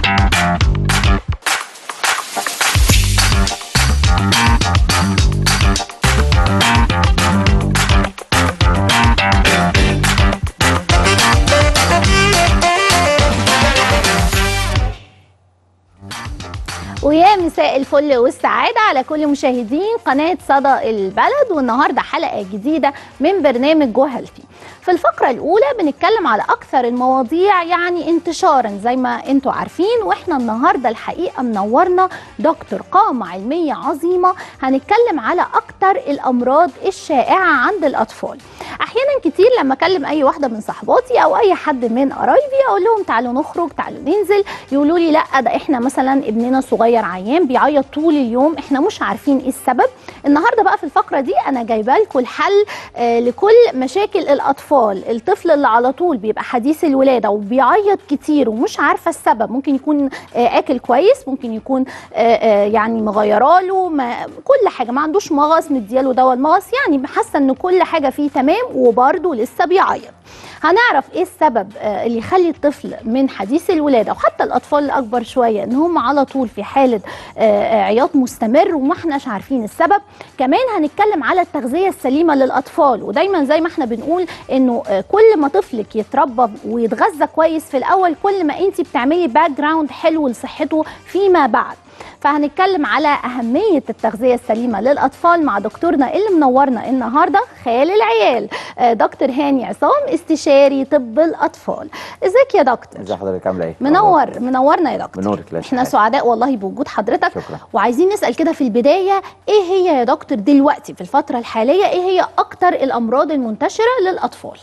ويا مساء الفل والسعادة على كل مشاهدين قناة صدى البلد والنهاردة حلقة جديدة من برنامج جو هيلثي في الفقرة الأولى بنتكلم على أكثر المواضيع يعني انتشارا زي ما انتوا عارفين واحنا النهاردة الحقيقة منورنا دكتور قامة علمية عظيمة هنتكلم على أكثر الأمراض الشائعة عند الأطفال أحيانا كتير لما أكلم أي واحدة من صحباتي أو أي حد من قرايبي أقول لهم تعالوا نخرج تعالوا ننزل يقولوا لي لا ده احنا مثلا ابننا صغير عيان بيعيط طول اليوم احنا مش عارفين ايه السبب النهارده بقى في الفقره دي انا جايبه لكم الحل آه لكل مشاكل الاطفال الطفل اللي على طول بيبقى حديث الولاده وبيعيط كتير ومش عارفه السبب ممكن يكون آه اكل كويس ممكن يكون آه آه يعني مغيره له ما كل حاجه ما عندوش مغص مدياله دواء المغص يعني حاسه ان كل حاجه فيه تمام وبرده لسه بيعيط هنعرف ايه السبب آه، اللي يخلي الطفل من حديث الولاده وحتى الاطفال الاكبر شويه ان هم على طول في حاله آه، آه، عياط مستمر وما احناش عارفين السبب كمان هنتكلم على التغذيه السليمه للاطفال ودايما زي ما احنا بنقول انه آه، كل ما طفلك يتربى ويتغذى كويس في الاول كل ما انت بتعملي باك جراوند حلو لصحته فيما بعد فهنتكلم على أهمية التغذية السليمة للأطفال مع دكتورنا اللي منورنا النهاردة خال العيال آه، دكتور هاني عصام استشاري طب الأطفال ازيك يا دكتور ازي حضرتك عامله ايه؟ منور منورنا يا دكتور بنورك لا احنا شك. سعداء والله بوجود حضرتك شكرا. وعايزين نسأل كده في البداية ايه هي يا دكتور دلوقتي في الفترة الحالية ايه هي أكتر الأمراض المنتشرة للأطفال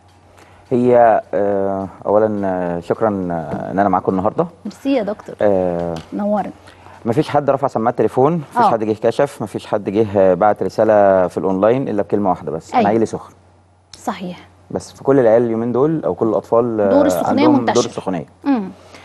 هي آه اولا آه، شكرا آه، ان انا معاكم النهارده ميرسي يا دكتور آه نورنا مفيش حد رفع سماعه تليفون مفيش آه. حد جه كشف مفيش حد جه آه، بعت رساله في الاونلاين الا بكلمه واحده بس أيوة. انا عيلي سخن صحيح بس في كل العيال اليومين دول او كل الاطفال آه، دور السخونية عندهم منتشر. دور السخونيه امم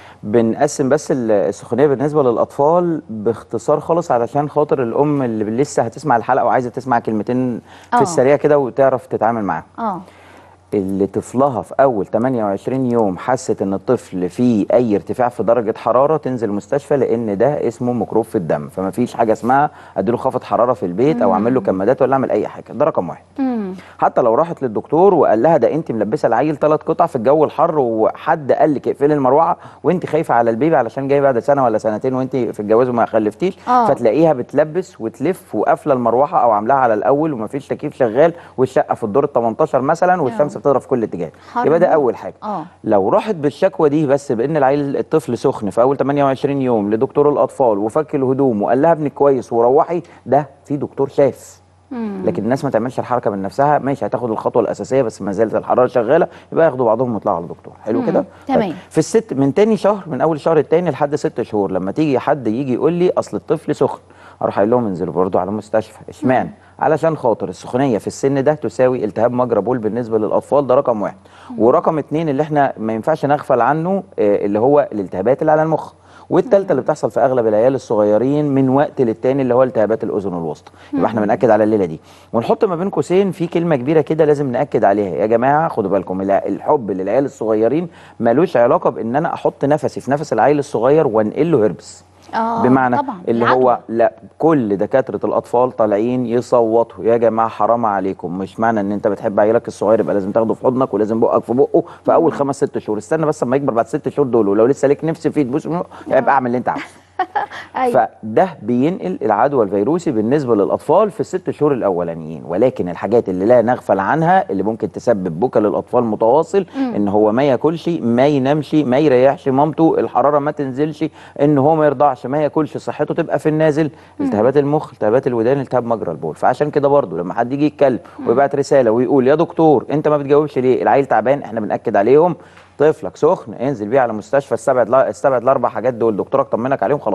بنقسم بس ال- السخونيه بالنسبه للاطفال باختصار خالص علشان خاطر الام اللي لسه هتسمع الحلقه وعايزه تسمع كلمتين آه. في السريع كده وتعرف تتعامل معاهم اه اللي طفلها في اول 28 يوم حست ان الطفل فيه اي ارتفاع في درجه حراره تنزل المستشفى لان ده اسمه ميكروب في الدم فما فيش حاجه اسمها اديله خافض حراره في البيت او اعمل له كمادات ولا اعمل اي حاجه ده رقم واحد امم حتى لو راحت للدكتور وقال لها ده انت ملبسه العيل ثلاث قطع في الجو الحر وحد قال لك اقفلي المروحه وانت خايفه على البيبي علشان جاي بعد سنه ولا سنتين وانت في الجواز وما خلفتيش آه. فتلاقيها بتلبس وتلف وقافله المروحه او عاملاها على الاول ومفيش تكييف شغال والشقه في الدور ال 18 مثلا والشمس بتضرب في كل اتجاه حر يبقى ده موت. اول حاجه اه لو راحت بالشكوى دي بس بان العيل الطفل سخن في اول 28 يوم لدكتور الاطفال وفك الهدوم وقال لها ابنك كويس وروحي ده في دكتور شاف مم. لكن الناس ما تعملش الحركه من نفسها ماشي هتاخد الخطوه الاساسيه بس ما زالت الحراره شغاله يبقى ياخدوا بعضهم ويطلعوا على الدكتور حلو مم. كده تمام. في الست من تاني شهر من اول الشهر التاني لحد ست شهور لما تيجي حد يجي يقول لي اصل الطفل سخن اروح قايل لهم انزلوا برضه على مستشفى اشمعنى علشان خاطر السخونيه في السن ده تساوي التهاب مجرى بول بالنسبه للاطفال ده رقم واحد ورقم اتنين اللي احنا ما ينفعش نغفل عنه آه، اللي هو الالتهابات اللي على المخ والثالثه اللي بتحصل في اغلب العيال الصغيرين من وقت للتاني اللي هو التهابات الاذن الوسطى يبقى احنا بناكد على الليله دي ونحط ما بين قوسين في كلمه كبيره كده لازم ناكد عليها يا جماعه خدوا بالكم الع- الحب للعيال الصغيرين ملوش علاقه بان انا احط نفسي في نفس العيل الصغير وانقل له هربس اه بمعنى طبعا اللي العدوى. هو لا كل دكاتره الاطفال طالعين يصوتوا يا جماعه حرام عليكم مش معنى ان انت بتحب عيالك الصغير يبقى لازم تاخده في حضنك ولازم بقك في بقه في اول خمس ست شهور استنى بس اما يكبر بعد ست شهور دول ولو لسه ليك نفس فيه تبوس منه، يبقى اعمل اللي انت عاوزه ايوه فده بينقل العدوى الفيروسي بالنسبه للاطفال في الست شهور الاولانيين ولكن الحاجات اللي لا نغفل عنها اللي ممكن تسبب بكى للاطفال متواصل ان هو ما ياكلش ما ينامش ما يريحش مامته الحراره ما تنزلش ان هو ما يرضعش ما ياكلش صحته تبقى في النازل التهابات المخ التهابات الودان التهاب مجرى البول فعشان كده برضو لما حد يجي يتكلم ويبعت رساله ويقول يا دكتور انت ما بتجاوبش ليه العيل تعبان احنا بناكد عليهم طفلك سخن انزل بيه على مستشفى استبعد لا استبعد الاربع حاجات دول دكتورك طمنك عليهم خلاص مم.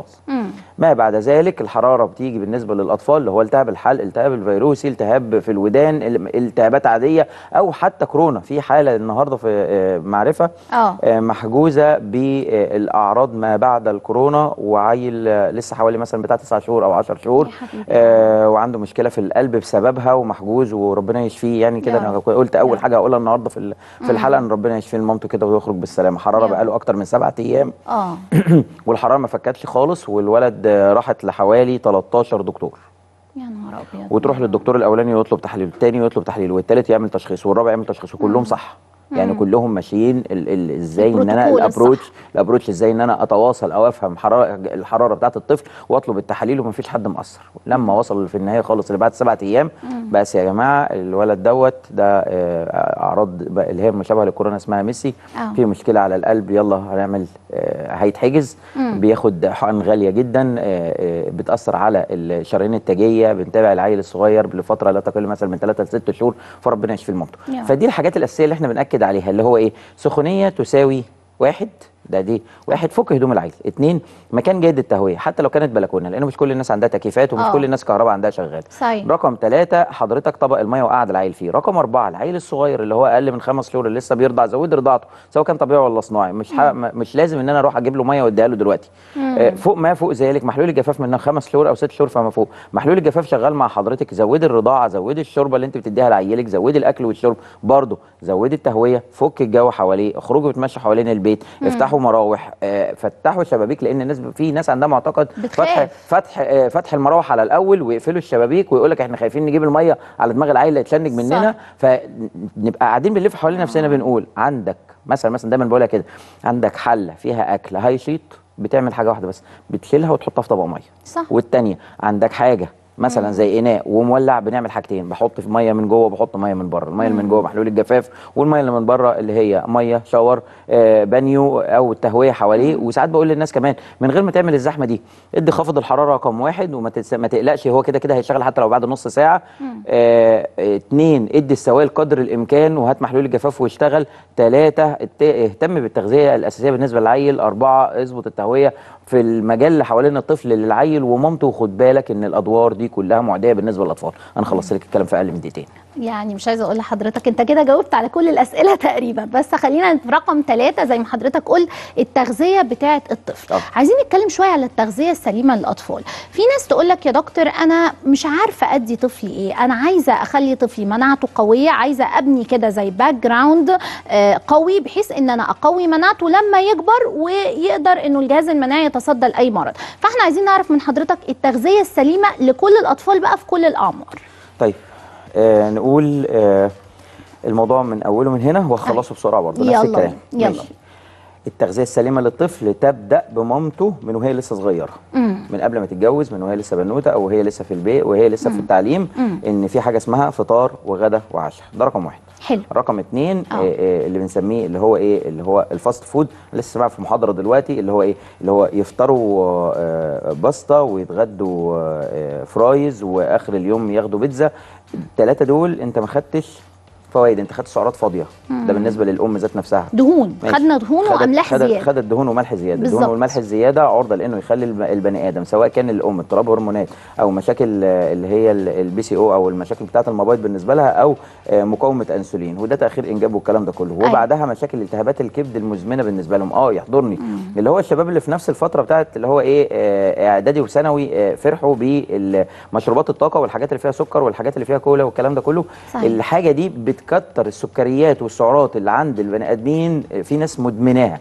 ما بعد ذلك الحراره بتيجي بالنسبه للاطفال اللي هو التهاب الحلق التهاب الفيروسي التهاب في الودان ال- التهابات عاديه او حتى كورونا في حاله النهارده في آه، معرفه اه آه، محجوزه بالاعراض ما بعد الكورونا وعيل آه، لسه حوالي مثلا بتاع 9 شهور او 10 شهور يا حبيبي. آه وعنده مشكله في القلب بسببها ومحجوز وربنا يشفيه يعني كده يا انا رب. قلت يا اول رب. حاجه هقولها النهارده في ال- في الحلقه ان ربنا يشفيه لمامته كده ويخرج بالسلامه حراره يا رب. بقاله اكتر من سبعة ايام اه والحراره ما فكتش خالص والولد آه، راحت لحوالي 13 دكتور يا نهار ابيض وتروح للدكتور الاولاني يطلب تحليل الثاني يطلب تحليل والثالث يعمل تشخيص والرابع يعمل تشخيص وكلهم صح يعني كلهم ماشيين ال- ال- ازاي ان انا البروتوكول الصح. الابروتش الابروتش ازاي ان انا اتواصل او افهم حراره الحراره بتاعه الطفل واطلب التحاليل ومفيش حد مقصر لما وصل في النهايه خالص اللي بعد سبعة ايام بس يا جماعه الولد دوت ده آه، اعراض بقى اللي هي المشابهه للكورونا اسمها ميسي آه. في مشكله على القلب يلا هنعمل آه، هيتحجز بياخد حقن غاليه جدا آه، آه، بتاثر على الشرايين التاجيه بنتابع العيل الصغير لفتره لا تقل مثلا من 3 ل 6 شهور فربنا يشفي المامته يا رب. فدي الحاجات الاساسيه اللي احنا بناكد عليها اللي هو ايه سخونيه تساوي واحد ده دي واحد فك هدوم العيل اتنين مكان جيد التهويه حتى لو كانت بلكونه لانه مش كل الناس عندها تكييفات ومش آه. كل الناس كهرباء عندها شغال صحيح رقم ثلاثة حضرتك طبق المية وقعد العيل فيه رقم أربعة العيل الصغير اللي هو أقل من خمس شهور اللي لسه بيرضع زود رضاعته سواء كان طبيعي ولا صناعي مش ح... م- مش لازم إن أنا أروح أجيب له مية وأديها له دلوقتي آه فوق ما فوق ذلك محلول الجفاف من خمس شهور أو ست شهور فما فوق محلول الجفاف شغال مع حضرتك زودي الرضاعة زودي الشوربة اللي أنت بتديها لعيالك زودي الأكل والشرب برضه زودي التهوية فك الجو حواليه اخرجوا وتمشوا حوالين البيت افتحوا مراوح آه فتحوا شبابيك لأن الناس في ناس عندها معتقد فتح بتخاف. فتح آه، فتح المراوح على الاول ويقفلوا الشبابيك ويقول لك احنا خايفين نجيب الميه على دماغ العيل اللي يتشنج مننا فنبقى قاعدين بنلف حوالين نفسنا بنقول عندك مثلا مثلا دايما بقولها كده عندك حله فيها اكل هيشيط بتعمل حاجه واحده بس بتشيلها وتحطها في طبق ميه صح والتانيه عندك حاجه مثلا زي اناء ومولع بنعمل حاجتين بحط في ميه من جوه وبحط ميه من بره الميه اللي من جوه محلول الجفاف والميه اللي من بره اللي هي ميه شاور آه بانيو او التهويه حواليه وساعات بقول للناس كمان من غير ما تعمل الزحمه دي ادي خافض الحراره رقم واحد وما تس- ما تقلقش هو كده كده هيشتغل حتى لو بعد نص ساعه آه آه، اتنين ادي السوائل قدر الامكان وهات محلول الجفاف واشتغل ثلاثه اهتم بالتغذيه الاساسيه بالنسبه للعيل اربعه اظبط التهويه في المجال اللي حوالين الطفل للعيل ومامته وخد بالك ان الادوار دي كلها معديه بالنسبه للاطفال انا خلصت لك الكلام في اقل من دقيقتين يعني مش عايزه اقول لحضرتك انت كده جاوبت على كل الاسئله تقريبا بس خلينا في رقم ثلاثة زي ما حضرتك قلت التغذيه بتاعه الطفل آه. عايزين نتكلم شويه على التغذيه السليمه للاطفال في ناس تقول لك يا دكتور انا مش عارفه ادي طفلي ايه انا عايزه اخلي طفلي مناعته قويه عايزه ابني كده زي باك جراوند آه، قوي بحيث ان انا اقوي مناعته لما يكبر ويقدر انه الجهاز المناعي يتصدى لاي مرض فاحنا عايزين نعرف من حضرتك التغذيه السليمه لكل الاطفال بقى في كل الاعمار طيب آه نقول آه الموضوع من اوله من هنا واخلصه بسرعه برضه نفس يلا الكلام يلا. ماشي. التغذيه السليمه للطفل تبدا بمامته من وهي لسه صغيره مم. من قبل ما تتجوز من وهي لسه بنوته او وهي لسه في البيت وهي لسه في التعليم ان في حاجه اسمها فطار وغدا وعشاء ده رقم واحد حلو رقم اتنين آه. آه. آه اللي بنسميه اللي هو ايه اللي هو الفاست فود لسه سامع في محاضره دلوقتي اللي هو ايه اللي هو يفطروا آه باستا ويتغدوا آه فرايز واخر اليوم ياخدوا بيتزا الثلاثه دول انت ما خدتش فوائد انت خدت سعرات فاضيه ده بالنسبه للام ذات نفسها دهون ماشي. خدنا دهون خدت- واملاح خدت زياده خدت دهون وملح زياده الدهون بالظبط. والملح الزياده عرضه لانه يخلي الب- البني ادم سواء كان الام اضطراب هرمونات او مشاكل آه، اللي هي البي سي او او المشاكل بتاعه المبايض بالنسبه لها او آه، مقاومه انسولين وده تاخير انجاب والكلام ده كله أيوة. وبعدها مشاكل التهابات الكبد المزمنه بالنسبه لهم اه يحضرني اللي هو الشباب اللي في نفس الفتره بتاعه اللي هو ايه آه، اعدادي وثانوي آه، فرحوا بمشروبات الطاقه والحاجات اللي فيها سكر والحاجات اللي فيها كولا والكلام ده كله صحيح. الحاجه دي بتكتر السكريات والسعرات اللي عند البني ادمين آه، في ناس مدمناها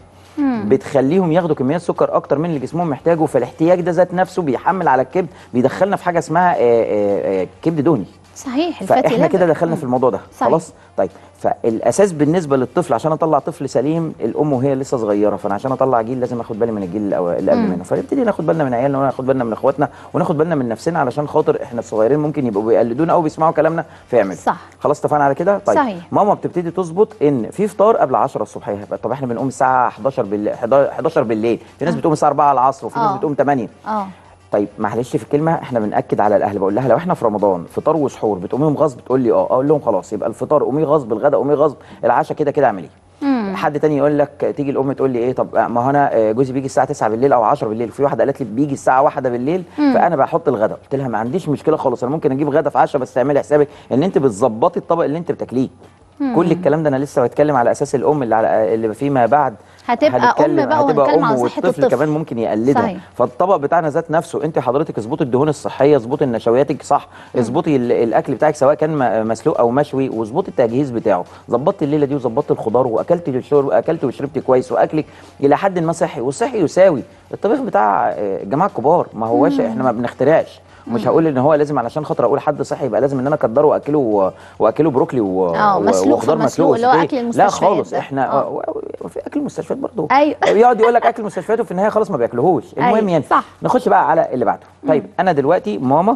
بتخليهم ياخدوا كميات سكر اكتر من اللي جسمهم محتاجه فالاحتياج ده ذات نفسه بيحمل على الكبد بيدخلنا في حاجه اسمها آه، آه، آه، كبد دهني صحيح الفاتي فاحنا ليفر. كده دخلنا في الموضوع ده صحيح. خلاص طيب فالاساس بالنسبه للطفل عشان اطلع طفل سليم الام وهي لسه صغيره فانا عشان اطلع جيل لازم اخد بالي من الجيل الأو- اللي قبل مم. منه فنبتدي ناخد بالنا من عيالنا وناخد بالنا من اخواتنا وناخد بالنا من نفسنا علشان خاطر احنا الصغيرين ممكن يبقوا بيقلدونا او بيسمعوا كلامنا فيعملوا صح. خلاص اتفقنا على كده طيب صحيح. ماما بتبتدي تظبط ان في فطار قبل 10 الصبح هيبقى طب احنا بنقوم الساعه 11 بالليل 11 بالليل في ناس بتقوم الساعه 4 العصر وفي ناس آه. بتقوم 8 اه طيب معلش في الكلمه احنا بناكد على الاهل بقول لها لو احنا في رمضان فطار وسحور بتقوميهم غصب تقول لي اه اقول لهم خلاص يبقى الفطار قومي غصب الغداء قومي غصب العشاء كده كده اعمليه حد تاني يقول لك تيجي الام تقول لي ايه طب ما هو انا آه، جوزي بيجي الساعه 9 بالليل او 10 بالليل في واحده قالت لي بيجي الساعه 1 بالليل فانا بحط الغداء قلت لها ما عنديش مشكله خالص انا ممكن اجيب غدا في عشاء بس تعملي حسابك ان انت بتظبطي الطبق اللي انت بتاكليه كل الكلام ده انا لسه بتكلم على اساس الام اللي على اللي فيما بعد هتبقى أم هنتكلم- بقى هتبقى وهنتكلم ام عن صحة والطفل الطفل. كمان ممكن يقلدها صحيح. فالطبق بتاعنا ذات نفسه انت حضرتك اظبطي الدهون الصحيه اظبطي النشوياتك صح اظبطي ال- الاكل بتاعك سواء كان م- مسلوق او مشوي واظبطي التجهيز بتاعه ظبطت الليله دي وظبطت الخضار واكلت الشرب اكلت وشربت كويس واكلك الى حد ما صحي والصحي يساوي الطبيخ بتاع آه، الجماعه الكبار ما هواش احنا ما بنخترعش مش هقول ان هو لازم علشان خاطر اقول حد صحي يبقى لازم ان انا اقدره واكله و- واكله بروكلي و... آه، و- مسلوق وخضار في مسلوق مسلوق، اللي هو وسوتيه. أكل لا المستشفيات خالص ده. احنا آه. آه، و- في اكل المستشفيات برضه أيوة. بيقعد يقول لك اكل المستشفيات وفي النهايه خلاص ما بياكلوهوش المهم أيوة، يعني صح. نخش بقى على اللي بعده طيب انا دلوقتي ماما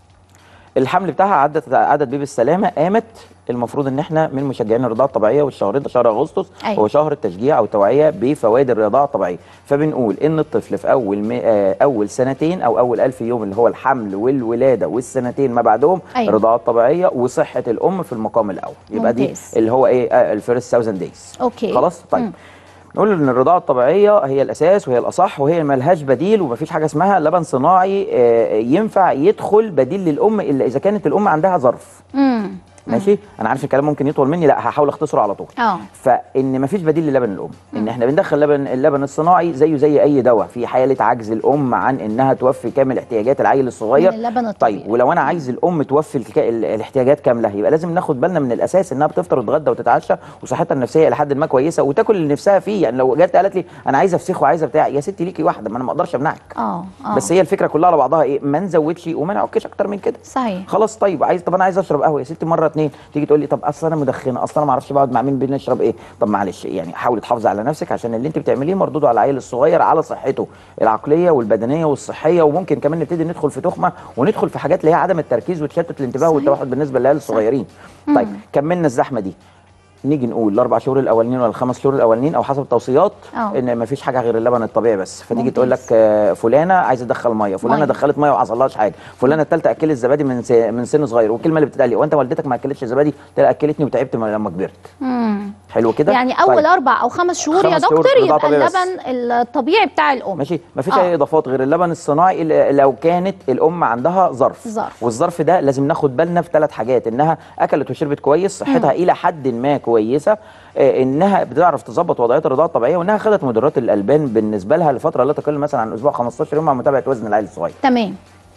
الحمل بتاعها عدت عدت بيه بالسلامه قامت المفروض ان احنا من مشجعين الرضاعه الطبيعيه والشهرين ده شهر اغسطس أيوة. هو شهر التشجيع او التوعيه بفوائد الرضاعه الطبيعيه فبنقول ان الطفل في اول م... آه، اول سنتين او اول ألف يوم اللي هو الحمل والولاده والسنتين ما بعدهم أيوة. الرضاعه الطبيعيه وصحه الام في المقام الاول يبقى دي ممتاز. اللي هو ايه الفيرست 1000 دايز أوكي. خلاص طيب مم. نقول ان الرضاعه الطبيعيه هي الاساس وهي الاصح وهي ملهاش بديل ومفيش حاجه اسمها لبن صناعي آه، ينفع يدخل بديل للام الا اذا كانت الام عندها ظرف امم ماشي انا عارف الكلام ممكن يطول مني لا هحاول اختصره على طول اه فان مفيش بديل للبن الام ان احنا بندخل لبن اللبن الصناعي زيه زي اي دواء في حاله عجز الام عن انها توفي كامل احتياجات العيل الصغير من اللبن الطبيعي. طيب ولو انا عايز الام توفي الك- ال- الاحتياجات كامله يبقى لازم ناخد بالنا من الاساس انها بتفطر وتتغدى وتتعشى وصحتها النفسيه الى حد ما كويسه وتاكل اللي نفسها فيه يعني لو جت قالت لي انا عايزه افسخ وعايزه بتاع يا ستي ليكي واحده ما انا ما اقدرش امنعك اه اه بس هي الفكره كلها على بعضها ايه ما نزودش وما نعكش اكتر من كده صحيح خلاص طيب عايز طب انا عايز اشرب قهوه يا ستي مره اتنين تيجي تقول لي طب اصل انا مدخنه اصل انا ما اعرفش بقعد مع مين بنشرب ايه طب معلش يعني حاولي تحافظي على نفسك عشان اللي انت بتعمليه مردوده على العيل الصغير على صحته العقليه والبدنيه والصحيه وممكن كمان نبتدي ندخل في تخمه وندخل في حاجات اللي هي عدم التركيز وتشتت الانتباه صحيح. والتوحد بالنسبه للعيال الصغيرين طيب كملنا الزحمه دي نيجي نقول الاربع شهور الاولانيين ولا الخمس شهور الاولانيين او حسب التوصيات آه. ان ما فيش حاجه غير اللبن الطبيعي بس فتيجي ممتاز. تقول لك آه، فلانه عايزه تدخل ميه فلانه مية. دخلت ميه وما حصلهاش حاجه فلانه الثالثه اكلت الزبادي من س- من سن صغير والكلمه اللي بتتقال لي وانت والدتك ما اكلتش الزبادي قلت لها اكلتني وتعبت لما كبرت امم حلو كده يعني اول طيب. اربع او خمس شهور يا خمس شهور دكتور رضاعة يبقى طبيعي بس. اللبن الطبيعي بتاع الام ماشي مفيش آه. اي اضافات غير اللبن الصناعي اللي لو كانت الام عندها ظرف ظرف. والظرف ده لازم ناخد بالنا في ثلاث حاجات انها اكلت وشربت كويس صحتها الى حد ما كويسه آه، انها بتعرف تظبط وضعيه الرضاعه الطبيعيه وانها خدت مضرات الالبان بالنسبه لها لفتره لا تقل مثلا عن اسبوع 15 يوم مع متابعه وزن العيل الصغير تمام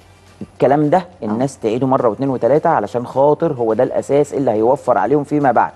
الكلام ده الناس تعيده مره واثنين وثلاثه علشان خاطر هو ده الاساس اللي هيوفر عليهم فيما بعد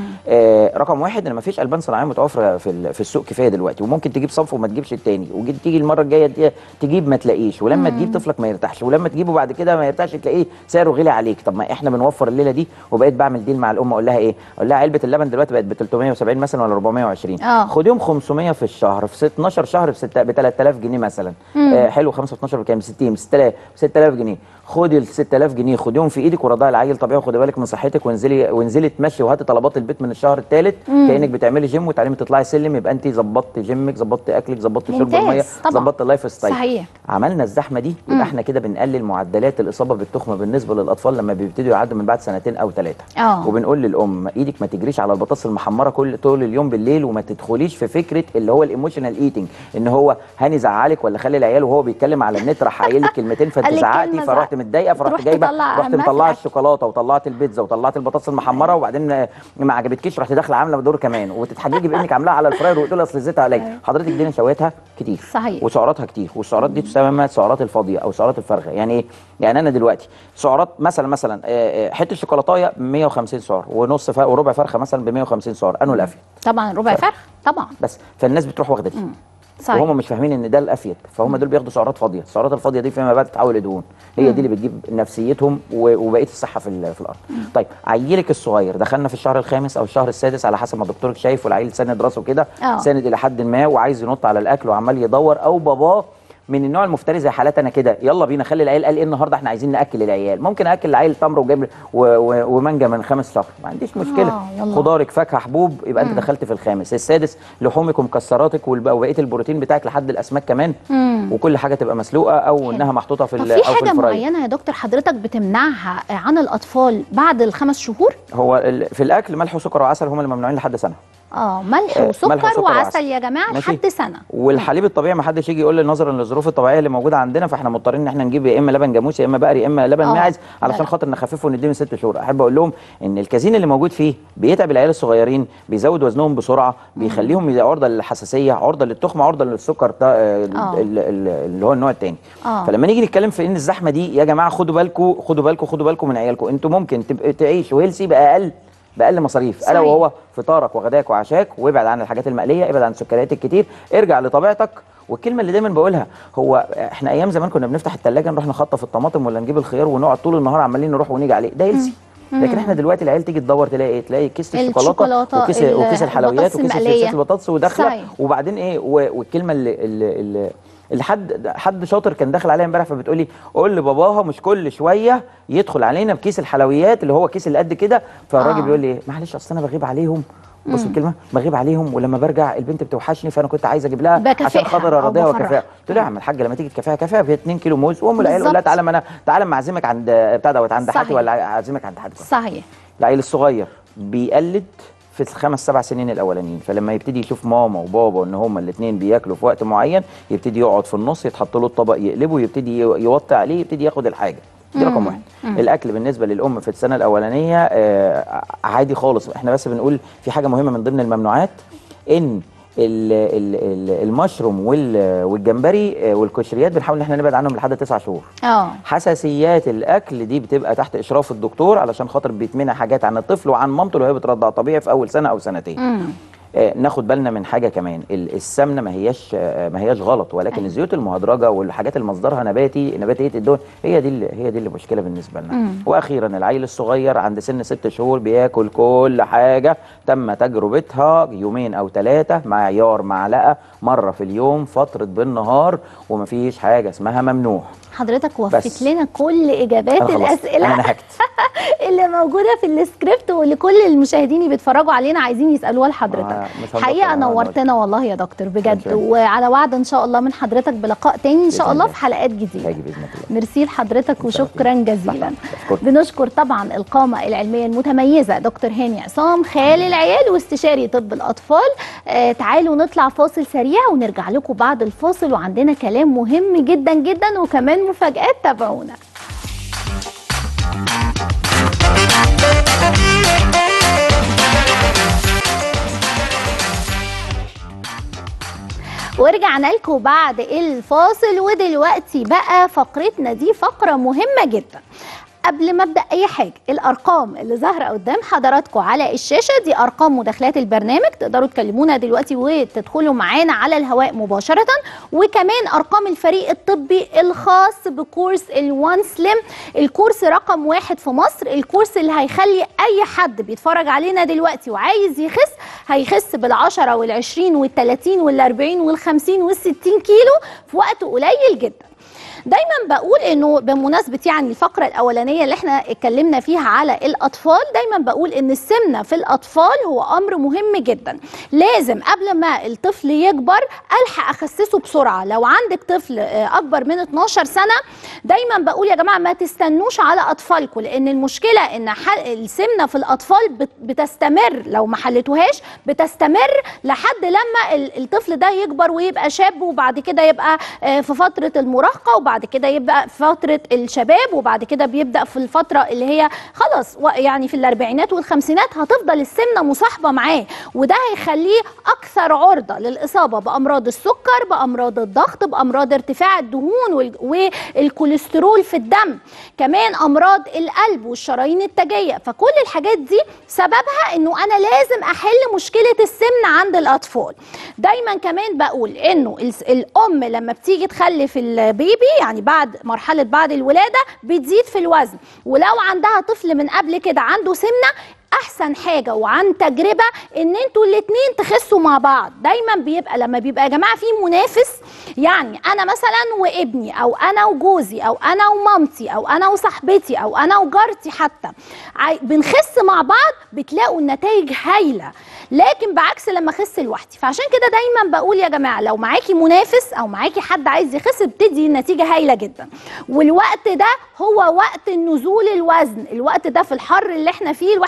آه رقم واحد ان مفيش البان صناعيه متوفره في ال- في السوق كفايه دلوقتي وممكن تجيب صنف وما تجيبش التاني وتيجي المره الجايه دي- تجيب ما تلاقيش ولما تجيب طفلك ما يرتاحش ولما تجيبه بعد كده ما يرتاحش تلاقيه سعره غلي عليك طب ما احنا بنوفر الليله دي وبقيت بعمل ديل مع الام اقول لها ايه اقول لها علبه اللبن دلوقتي بقت ب 370 مثلا ولا 420 آه. خديهم 500 في الشهر في 12 شهر ب 6 ب 3000 جنيه مثلا آه حلو 5 في 12 بكام 60 ب 6000 6000 جنيه خدي ال 6000 جنيه خديهم في ايدك ورضعي العيل طبيعي وخدي بالك من صحتك وانزلي وانزلي تمشي وهاتي طلبات البيت من الشهر الثالث كانك بتعملي جيم وتعلمي تطلعي سلم يبقى انت ظبطتي جيمك ظبطتي اكلك ظبطتي شرب ممتاز، الميه طبعا. ظبطتي اللايف ستايل صحيح. عملنا الزحمه دي يبقى احنا كده بنقلل معدلات الاصابه بالتخمه بالنسبه للاطفال لما بيبتدوا يعدوا من بعد سنتين او ثلاثه آه. وبنقول للام ايدك ما تجريش على البطاطس المحمره كل طول اليوم بالليل وما تدخليش في فكره اللي هو الايموشنال ايتنج ان هو هاني زعلك ولا خلي العيال وهو بيتكلم على النت راح قايل لك كلمتين فانت قال لك زعقتي كلمة فرحت زعق. متضايقه فرحت تروح جايبه تطلع رحت أهمها في مطلعه الأكل. الشوكولاته وطلعت البيتزا وطلعت البطاطس المحمره وبعدين آه، ما عجبتكيش رحت داخله عامله دور كمان وتتحججي بانك عاملاها على الفراير وتقولي اصل زيتها قليل حضرتك دي نشوياتها كتير صحيح. وسعراتها كتير والسعرات دي تسمى السعرات الفاضيه او سعرات الفارغه يعني ايه يعني انا دلوقتي سعرات مثلا مثلا آه، آه، حته شوكولاتايه ب 150 سعر ونص ف- وربع فرخه مثلا ب 150 سعر انه الافيد طبعا ربع فرخ طبعا بس فالناس بتروح واخده دي صحيح وهم مش فاهمين ان ده الافيد فهم دول بياخدوا سعرات فاضيه السعرات الفاضيه دي فيما بعد تتحول لدهون هي دي اللي بتجيب نفسيتهم و- وبقيه الصحه في ال- في الارض طيب عيلك الصغير دخلنا في الشهر الخامس او الشهر السادس على حسب ما دكتورك شايف والعيل ساند راسه كده آه. ساند الى حد ما وعايز ينط على الاكل وعمال يدور او باباه من النوع المفتري زي حالات انا كده يلا بينا خلي العيال قال ايه النهارده احنا عايزين ناكل العيال ممكن اكل العيل تمر وجبن و- و- ومانجا من خمس شهر ما عنديش مشكله آه، يلا. خضارك فاكهه حبوب يبقى انت دخلت في الخامس السادس لحومك ومكسراتك والب- وبقيه البروتين بتاعك لحد الاسماك كمان وكل حاجه تبقى مسلوقه او انها محطوطه في طب ال- في او في حاجه الفراي معينه يا دكتور حضرتك بتمنعها عن الاطفال بعد الخمس شهور هو ال- في الاكل ملح وسكر وعسل هم اللي ممنوعين لحد سنه اه ملح آه، وسكر, ملح وسكر وعسل وعسل. يا جماعه ماشي. لحد سنه والحليب الطبيعي ما حدش يجي يقول لي نظرا للظروف الطبيعيه اللي موجوده عندنا فاحنا مضطرين ان احنا نجيب يا اما لبن جاموسي يا اما بقري يا اما لبن آه. ماعز لا، علشان لا. خاطر نخففه ونديه من ست شهور احب اقول لهم ان الكازين اللي موجود فيه بيتعب العيال الصغيرين بيزود وزنهم بسرعه بيخليهم عرضه للحساسيه عرضه للتخمه عرضه للسكر ده آه، آه. ال- ال- اللي هو النوع الثاني آه. فلما نيجي نتكلم في ان الزحمه دي يا جماعه خدوا بالكم خدوا بالكم خدوا بالكم من عيالكم انتوا ممكن تبقى تعيشوا هيلسي باقل باقل مصاريف الا صحيح. وهو فطارك وغداك وعشاك وابعد عن الحاجات المقليه ابعد عن السكريات الكتير ارجع لطبيعتك والكلمه اللي دايما بقولها هو احنا ايام زمان كنا بنفتح الثلاجه نروح نخطف الطماطم ولا نجيب الخيار ونقعد طول النهار عمالين نروح ونيجي عليه ده هيلسي لكن احنا دلوقتي العيال تيجي تدور تلاقي ايه تلاقي كيس الشوكولاته الشوكولاتة، وكيس ال- وكيس الحلويات البطاطس وكيس المقلية. الشيبسات البطاطس وداخله صحيح. وبعدين ايه و- والكلمه اللي اللي, اللي اللي حد حد شاطر كان داخل عليا امبارح فبتقول لي قول لباباها مش كل شويه يدخل علينا بكيس الحلويات اللي هو كيس اللي قد كده فالراجل آه. بيقول لي إيه، معلش اصل انا بغيب عليهم بص الكلمه بغيب عليهم ولما برجع البنت بتوحشني فانا كنت عايز اجيب لها بكافئها عشان خاطر أو ارضيها بفرحها. وكافئها قلت له يا عم الحاج لما تيجي تكافئها كافئها ب 2 كيلو موز وام العيال قول لها بالظبط. تعالى ما انا تعالى ما اعزمك عند بتاع دوت عند حاتي صحيح. ولا اعزمك عند حاتي صحيح العيل الصغير بيقلد في الخمس سبع سنين الاولانيين فلما يبتدي يشوف ماما وبابا ان هما الاثنين بياكلوا في وقت معين يبتدي يقعد في النص يتحط له الطبق يقلبه يبتدي ي- يوطي عليه يبتدي ياخد الحاجه دي رقم واحد الاكل بالنسبه للام في السنه الاولانيه آه عادي خالص احنا بس بنقول في حاجه مهمه من ضمن الممنوعات ان ال- ال- ال- المشروم وال- والجمبري آه، والكشريات بنحاول ان احنا نبعد عنهم لحد تسعة شهور اه حساسيات الاكل دي بتبقى تحت اشراف الدكتور علشان خاطر بيتمنع حاجات عن الطفل وعن مامته اللي هي بترضع طبيعي في اول سنه او سنتين امم آه ناخد بالنا من حاجه كمان ال- السمنه ما هياش آه ما هياش غلط ولكن أيوة. الزيوت المهدرجه والحاجات اللي مصدرها نباتي نباتيه الدهن هي دي اللي هي دي اللي مشكله بالنسبه لنا مم. واخيرا العيل الصغير عند سن ست شهور بياكل كل حاجه تم تجربتها يومين او ثلاثه مع عيار معلقه مره في اليوم فتره بالنهار ومفيش حاجه اسمها ممنوع حضرتك بس. وفيت لنا كل اجابات أنا خلصت. الاسئله انا نهكت اللي موجوده في السكريبت واللي كل المشاهدين اللي بيتفرجوا علينا عايزين يسالوها آه، لحضرتك مش هنبطل، حقيقه أنا نورتنا والله يا دكتور بجد شكراً. وعلى وعد ان شاء الله من حضرتك بلقاء تاني ان شاء بإذن الله الله. في حلقات جديده هاجي باذن الله ميرسي لحضرتك وشكرا جزيلا أشكرك. بنشكر طبعا القامة العلمية المتميزة دكتور هاني عصام خال العيال واستشاري طب الأطفال آه تعالوا نطلع فاصل سريع ونرجع لكم بعد الفاصل وعندنا كلام مهم جدا جدا وكمان مفاجآت تابعونا ورجعنا لكم بعد الفاصل ودلوقتي بقى فقرتنا دي فقرة مهمة جدا قبل ما ابدا اي حاجه الارقام اللي ظاهره قدام حضراتكم على الشاشه دي ارقام مداخلات البرنامج تقدروا تكلمونا دلوقتي وتدخلوا معانا على الهواء مباشره وكمان ارقام الفريق الطبي الخاص بكورس الوان سليم الكورس رقم واحد في مصر الكورس اللي هيخلي اي حد بيتفرج علينا دلوقتي وعايز يخس هيخس بالعشرة والعشرين والتلاتين والاربعين والخمسين والستين كيلو في وقت قليل جدا دايما بقول انه بمناسبه يعني الفقره الاولانيه اللي احنا اتكلمنا فيها على الاطفال دايما بقول ان السمنه في الاطفال هو امر مهم جدا لازم قبل ما الطفل يكبر الحق اخسسه بسرعه لو عندك طفل آه، اكبر من 12 سنه دايما بقول يا جماعه ما تستنوش على اطفالكم لان المشكله ان حل السمنه في الاطفال بت- بتستمر لو ما حلتوهاش بتستمر لحد لما ال- الطفل ده يكبر ويبقى شاب وبعد كده يبقى آه، في فتره المراهقه وبعد كده يبقى في فتره الشباب وبعد كده بيبدا في الفتره اللي هي خلاص و- يعني في الاربعينات والخمسينات هتفضل السمنه مصاحبه معاه وده هيخليه اكثر عرضه للاصابه بامراض السكر بامراض الضغط بامراض ارتفاع الدهون وال- والكوليسترول في الدم كمان امراض القلب والشرايين التاجيه فكل الحاجات دي سببها انه انا لازم احل مشكله السمنه عند الاطفال دايما كمان بقول انه الس- الام لما بتيجي تخلف البيبي يعني بعد مرحله بعد الولاده بتزيد في الوزن ولو عندها طفل من قبل كده عنده سمنه احسن حاجه وعن تجربه ان انتوا الاتنين تخسوا مع بعض دايما بيبقى لما بيبقى يا جماعه في منافس يعني انا مثلا وابني او انا وجوزي او انا ومامتي او انا وصاحبتي او انا وجارتي حتى عاي- بنخس مع بعض بتلاقوا النتائج هايله لكن بعكس لما اخس لوحدي فعشان كده دايما بقول يا جماعه لو معاكي منافس او معاكي حد عايز يخس بتدي النتيجه هايله جدا والوقت ده هو وقت نزول الوزن الوقت ده في الحر اللي احنا فيه الواحد مش مستني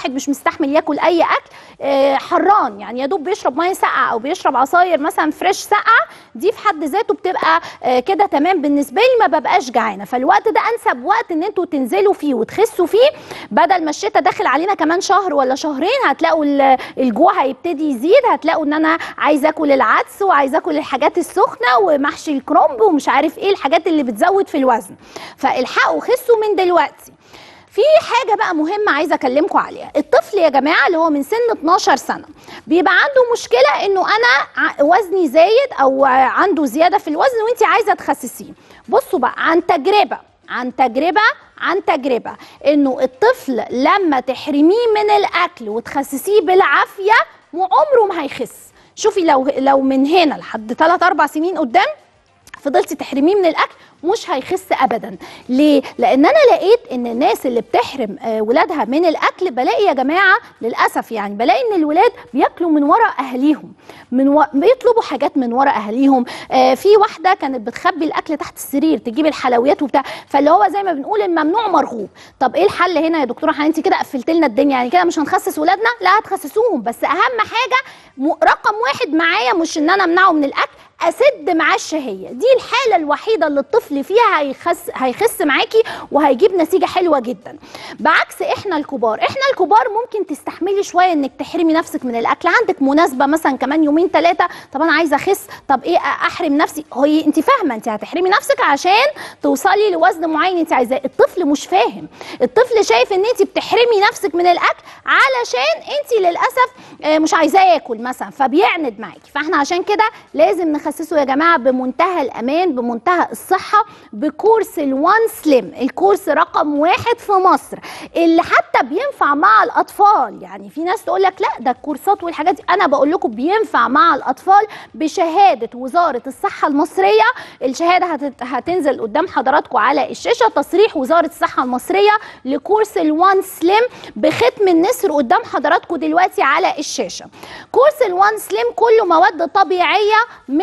يستحمل ياكل اي اكل آه، حران يعني يا دوب بيشرب ميه ساقعه او بيشرب عصاير مثلا فريش ساقعه دي في حد ذاته بتبقى آه، كده تمام بالنسبه لي ما ببقاش جعانه فالوقت ده انسب وقت ان انتوا تنزلوا فيه وتخسوا فيه بدل ما الشتاء داخل علينا كمان شهر ولا شهرين هتلاقوا ال- الجوع هيبتدي يزيد هتلاقوا ان انا عايزه اكل العدس وعايزه اكل الحاجات السخنه ومحشي الكرنب ومش عارف ايه الحاجات اللي بتزود في الوزن فالحقوا خسوا من دلوقتي في حاجة بقى مهمة عايزة أكلمكم عليها الطفل يا جماعة اللي هو من سن 12 سنة بيبقى عنده مشكلة إنه أنا ع- وزني زايد أو عنده زيادة في الوزن وأنت عايزة تخسسيه بصوا بقى عن تجربة عن تجربة عن تجربة إنه الطفل لما تحرميه من الأكل وتخسسيه بالعافية وعمره ما هيخس شوفي لو لو من هنا لحد 3 4 سنين قدام فضلتي تحرميه من الاكل مش هيخس ابدا ليه لان انا لقيت ان الناس اللي بتحرم آه، ولادها من الاكل بلاقي يا جماعه للاسف يعني بلاقي ان الولاد بياكلوا من ورا اهاليهم من و... بيطلبوا حاجات من ورا اهاليهم آه في واحده كانت بتخبي الاكل تحت السرير تجيب الحلويات وبتاع فاللي هو زي ما بنقول الممنوع مرغوب طب ايه الحل هنا يا دكتوره حنان انت كده قفلت لنا الدنيا يعني كده مش هنخسس ولادنا لا هتخسسوهم بس اهم حاجه م... رقم واحد معايا مش ان انا امنعه من الاكل اسد معاه الشهيه دي الحاله الوحيده اللي الطفل فيها هيخس هيخس معاكي وهيجيب نتيجه حلوه جدا بعكس احنا الكبار احنا الكبار ممكن تستحملي شويه انك تحرمي نفسك من الاكل عندك مناسبه مثلا كمان يومين ثلاثه طب انا عايزه اخس طب ايه احرم نفسي هي انت فاهمه انت هتحرمي نفسك عشان توصلي لوزن معين انت عايزاه الطفل مش فاهم الطفل شايف ان انت بتحرمي نفسك من الاكل علشان انت للاسف آه، مش عايزاه ياكل مثلا فبيعند معاكي فاحنا عشان كده لازم نخسسه يا جماعه بمنتهى الامان بمنتهى الصحه بكورس الوان سليم الكورس رقم واحد في مصر اللي حتى بينفع مع الاطفال يعني في ناس تقول لك لا ده الكورسات والحاجات دي انا بقول لكم بينفع مع الاطفال بشهاده وزاره الصحه المصريه الشهاده هتت- هتنزل قدام حضراتكم على الشاشه تصريح وزاره الصحه المصريه لكورس الوان سليم بختم النسر قدام حضراتكم دلوقتي على الشاشه كورس الوان سليم كله مواد طبيعيه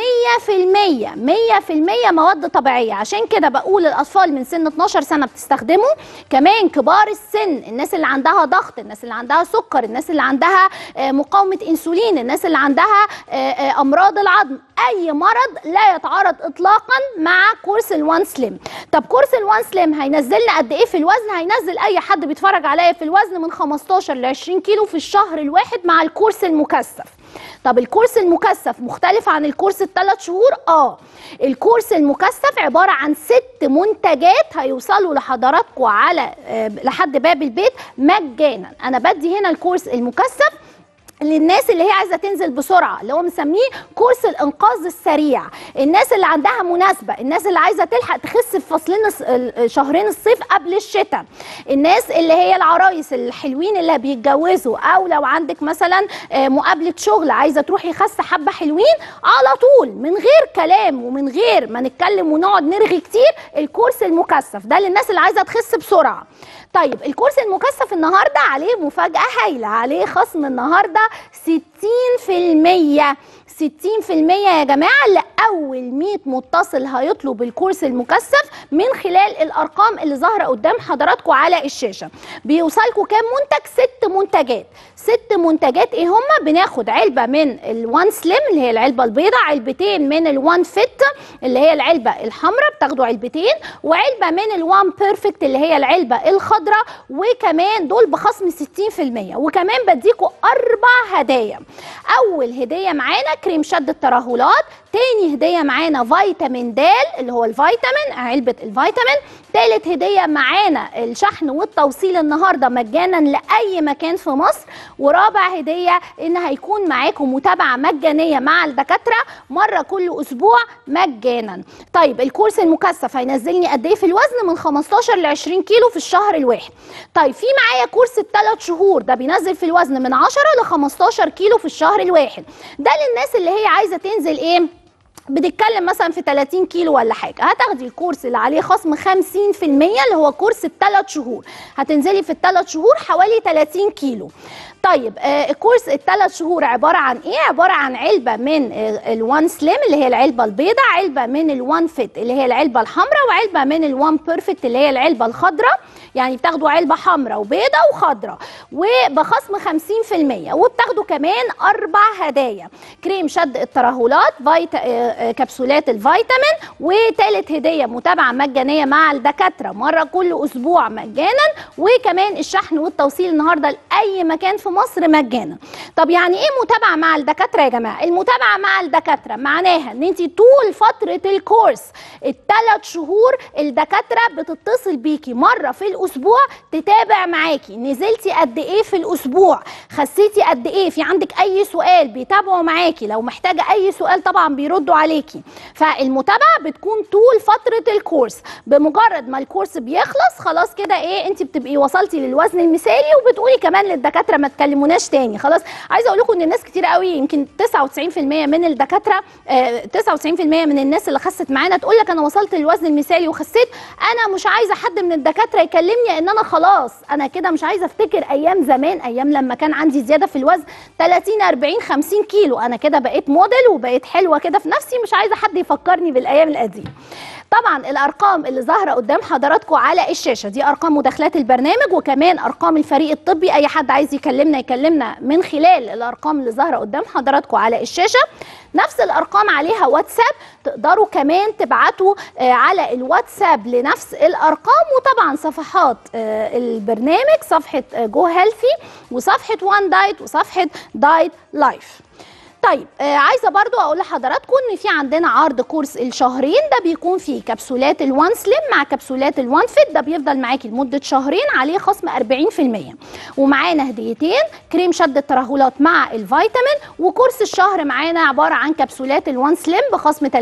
100% 100% مواد طبيعيه عشان كده بقول الاطفال من سن 12 سنه بتستخدمه كمان كبار السن الناس اللي عندها ضغط الناس اللي عندها سكر الناس اللي عندها آه، مقاومه انسولين الناس اللي عندها آه، آه، امراض العظم اي مرض لا يتعارض اطلاقا مع كورس الوان سليم طب كورس الوان سليم هينزلنا قد ايه في الوزن هينزل اي حد بيتفرج عليا في الوزن من 15 ل 20 كيلو في الشهر الواحد مع الكورس المكثف طب الكورس المكثف مختلف عن الكورس الثلاث شهور اه الكورس المكثف عباره عن ست منتجات هيوصلوا لحضراتكم على آه، لحد باب البيت مجانا انا بدي هنا الكورس المكثف للناس اللي هي عايزه تنزل بسرعه اللي هو مسميه كورس الانقاذ السريع الناس اللي عندها مناسبه الناس اللي عايزه تلحق تخس في فصلين الص- ال- شهرين الصيف قبل الشتاء الناس اللي هي العرايس الحلوين اللي بيتجوزوا او لو عندك مثلا آه، مقابله شغل عايزه تروحي خس حبه حلوين على طول من غير كلام ومن غير ما نتكلم ونقعد نرغي كتير الكورس المكثف ده للناس اللي عايزه تخس بسرعه طيب الكورس المكثف النهارده عليه مفاجأة هايلة عليه خصم النهارده 60% 60% يا جماعة لأول 100 متصل هيطلب الكورس المكثف من خلال الأرقام اللي ظاهرة قدام حضراتكم على الشاشة بيوصلكم كام منتج؟ ست منتجات ست منتجات ايه هما؟ بناخد علبة من الوان سليم اللي هي العلبة البيضاء علبتين من الوان فيت اللي هي العلبة الحمراء بتاخدوا علبتين وعلبة من الوان بيرفكت اللي هي العلبة الخضراء وكمان دول بخصم 60% وكمان بديكوا أربع هدايا أول هدية معانا كريم شد الترهلات تاني هدية معانا فيتامين د اللي هو الفيتامين علبة الفيتامين تالت هدية معانا الشحن والتوصيل النهاردة مجانا لأي مكان في مصر ورابع هدية إن هيكون معاكم متابعة مجانية مع الدكاترة مرة كل أسبوع مجانا طيب الكورس المكثف هينزلني قد إيه في الوزن من 15 ل 20 كيلو في الشهر الواحد طيب في معايا كورس الثلاث شهور ده بينزل في الوزن من 10 ل 15 كيلو في الشهر الواحد ده للناس اللي هي عايزة تنزل إيه بنتكلم مثلا في 30 كيلو ولا حاجه هتاخدي الكورس اللي عليه خصم 50% اللي هو كورس الثلاث شهور هتنزلي في الثلاث شهور حوالي 30 كيلو طيب آه الكورس الثلاث شهور عباره عن ايه عباره عن علبه من آه الوان سليم اللي هي العلبه البيضاء علبه من الوان فيت اللي هي العلبه الحمراء وعلبه من الوان بيرفكت اللي هي العلبه الخضراء يعني بتاخدوا علبه حمراء وبيضاء وخضراء وبخصم 50% وبتاخدوا كمان اربع هدايا كريم شد الترهلات فيتا آه كبسولات الفيتامين وثالث هديه متابعه مجانيه مع الدكاتره مره كل اسبوع مجانا وكمان الشحن والتوصيل النهارده لاي مكان في مصر مجانا طب يعني ايه متابعه مع الدكاتره يا جماعه المتابعه مع الدكاتره معناها ان انت طول فتره الكورس الثلاث شهور الدكاتره بتتصل بيكي مره في الاسبوع تتابع معاكي نزلتي قد ايه في الاسبوع خسيتي قد ايه في عندك اي سؤال بيتابعوا معاكي لو محتاجه اي سؤال طبعا بيردوا عليكي فالمتابعه بتكون طول فتره الكورس بمجرد ما الكورس بيخلص خلاص كده ايه انت بتبقي وصلتي للوزن المثالي وبتقولي كمان للدكاتره ما تكلموناش تاني خلاص عايزه اقول لكم ان الناس كتير قوي يمكن 99% من الدكاتره آه 99% من الناس اللي خست معانا تقول لك انا وصلت للوزن المثالي وخسيت انا مش عايزه حد من الدكاتره يكلمني ان انا خلاص انا كده مش عايزه افتكر ايام زمان ايام لما كان عندي زياده في الوزن 30 40 50 كيلو انا كده بقيت موديل وبقيت حلوه كده في نفسي مش عايزه حد يفكرني بالايام القديمه طبعا الارقام اللي ظاهره قدام حضراتكم على الشاشه دي ارقام مداخلات البرنامج وكمان ارقام الفريق الطبي اي حد عايز يكلمنا يكلمنا من خلال الارقام اللي ظاهره قدام حضراتكم على الشاشه نفس الارقام عليها واتساب تقدروا كمان تبعتوا على الواتساب لنفس الارقام وطبعا صفحات البرنامج صفحه جو هيلثي وصفحه وان دايت وصفحه دايت لايف طيب آه عايزه برضو اقول لحضراتكم ان في عندنا عرض كورس الشهرين ده بيكون فيه كبسولات الوان سليم مع كبسولات الوان فيت ده بيفضل معاكي لمده شهرين عليه خصم 40% ومعانا هديتين كريم شد الترهلات مع الفيتامين وكورس الشهر معانا عباره عن كبسولات الوان سليم بخصم 30%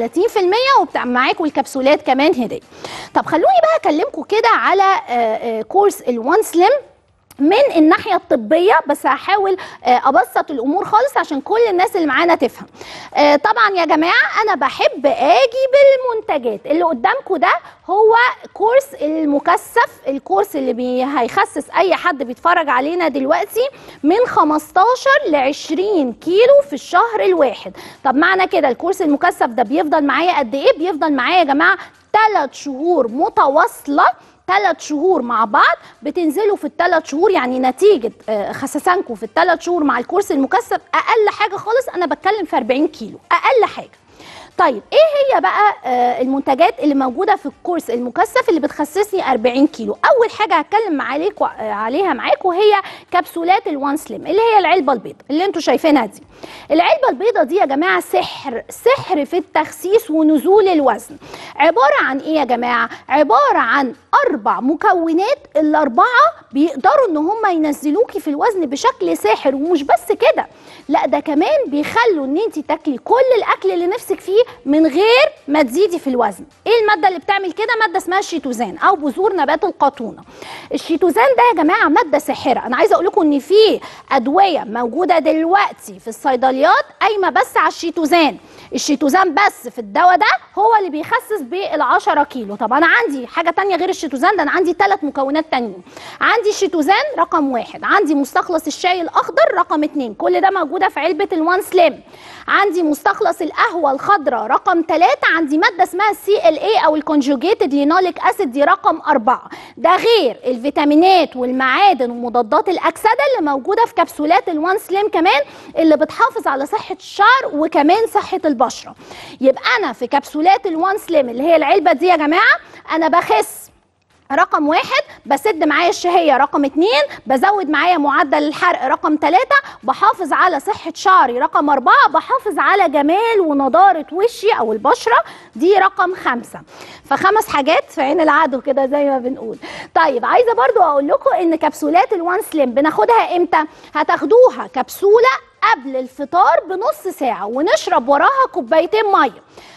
ومعاكم الكبسولات كمان هديه طب خلوني بقى اكلمكم كده على آه آه كورس الوان سليم من الناحيه الطبيه بس هحاول ابسط الامور خالص عشان كل الناس اللي معانا تفهم طبعا يا جماعه انا بحب اجي بالمنتجات اللي قدامكم ده هو كورس المكثف الكورس اللي بي هيخسس اي حد بيتفرج علينا دلوقتي من 15 ل 20 كيلو في الشهر الواحد طب معنى كده الكورس المكثف ده بيفضل معايا قد ايه بيفضل معايا يا جماعه 3 شهور متواصله ثلاث شهور مع بعض بتنزلوا في الثلاث شهور يعني نتيجه خسسانكم في الثلاث شهور مع الكورس المكثف اقل حاجه خالص انا بتكلم في 40 كيلو اقل حاجه طيب ايه هي بقى آه المنتجات اللي موجوده في الكورس المكثف اللي بتخسسني 40 كيلو اول حاجه هتكلم عليكم آه عليها معاكم هي كبسولات الوان سليم اللي هي العلبه البيضاء اللي انتوا شايفينها دي العلبه البيضاء دي يا جماعه سحر سحر في التخسيس ونزول الوزن عباره عن ايه يا جماعه عباره عن اربع مكونات الاربعه بيقدروا ان هم ينزلوكي في الوزن بشكل ساحر ومش بس كده لا ده كمان بيخلوا ان انت تاكلي كل الاكل اللي نفسك فيه من غير ما تزيدي في الوزن ايه الماده اللي بتعمل كده ماده اسمها الشيتوزان او بذور نبات القطونه الشيتوزان ده يا جماعه ماده ساحره انا عايزه اقول لكم ان في ادويه موجوده دلوقتي في الصيدليات قايمه بس على الشيتوزان الشيتوزان بس في الدواء ده هو اللي بيخسس بال10 كيلو طب انا عندي حاجه تانية غير الشيتوزان ده انا عندي ثلاث مكونات تانيين عندي الشيتوزان رقم واحد عندي مستخلص الشاي الاخضر رقم اتنين كل ده موجوده في علبه الوان سليم عندي مستخلص القهوه الخضراء رقم ثلاثة عندي ماده اسمها السي ال اي او الكونجوجيتد لينوليك اسيد دي رقم أربعة ده غير الفيتامينات والمعادن ومضادات الاكسده اللي موجوده في كبسولات الوان سليم كمان اللي بتحافظ على صحه الشعر وكمان صحه البشره يبقى انا في كبسولات الوان سليم اللي هي العلبه دي يا جماعه انا بخس رقم واحد بسد معايا الشهيه رقم اتنين بزود معايا معدل الحرق رقم تلاته بحافظ على صحه شعري رقم اربعه بحافظ على جمال ونضاره وشي او البشره دي رقم خمسه فخمس حاجات في عين العدو كده زي ما بنقول طيب عايزه برضو اقول لكم ان كبسولات الوان سليم بناخدها امتى هتاخدوها كبسوله قبل الفطار بنص ساعه ونشرب وراها كوبايتين ميه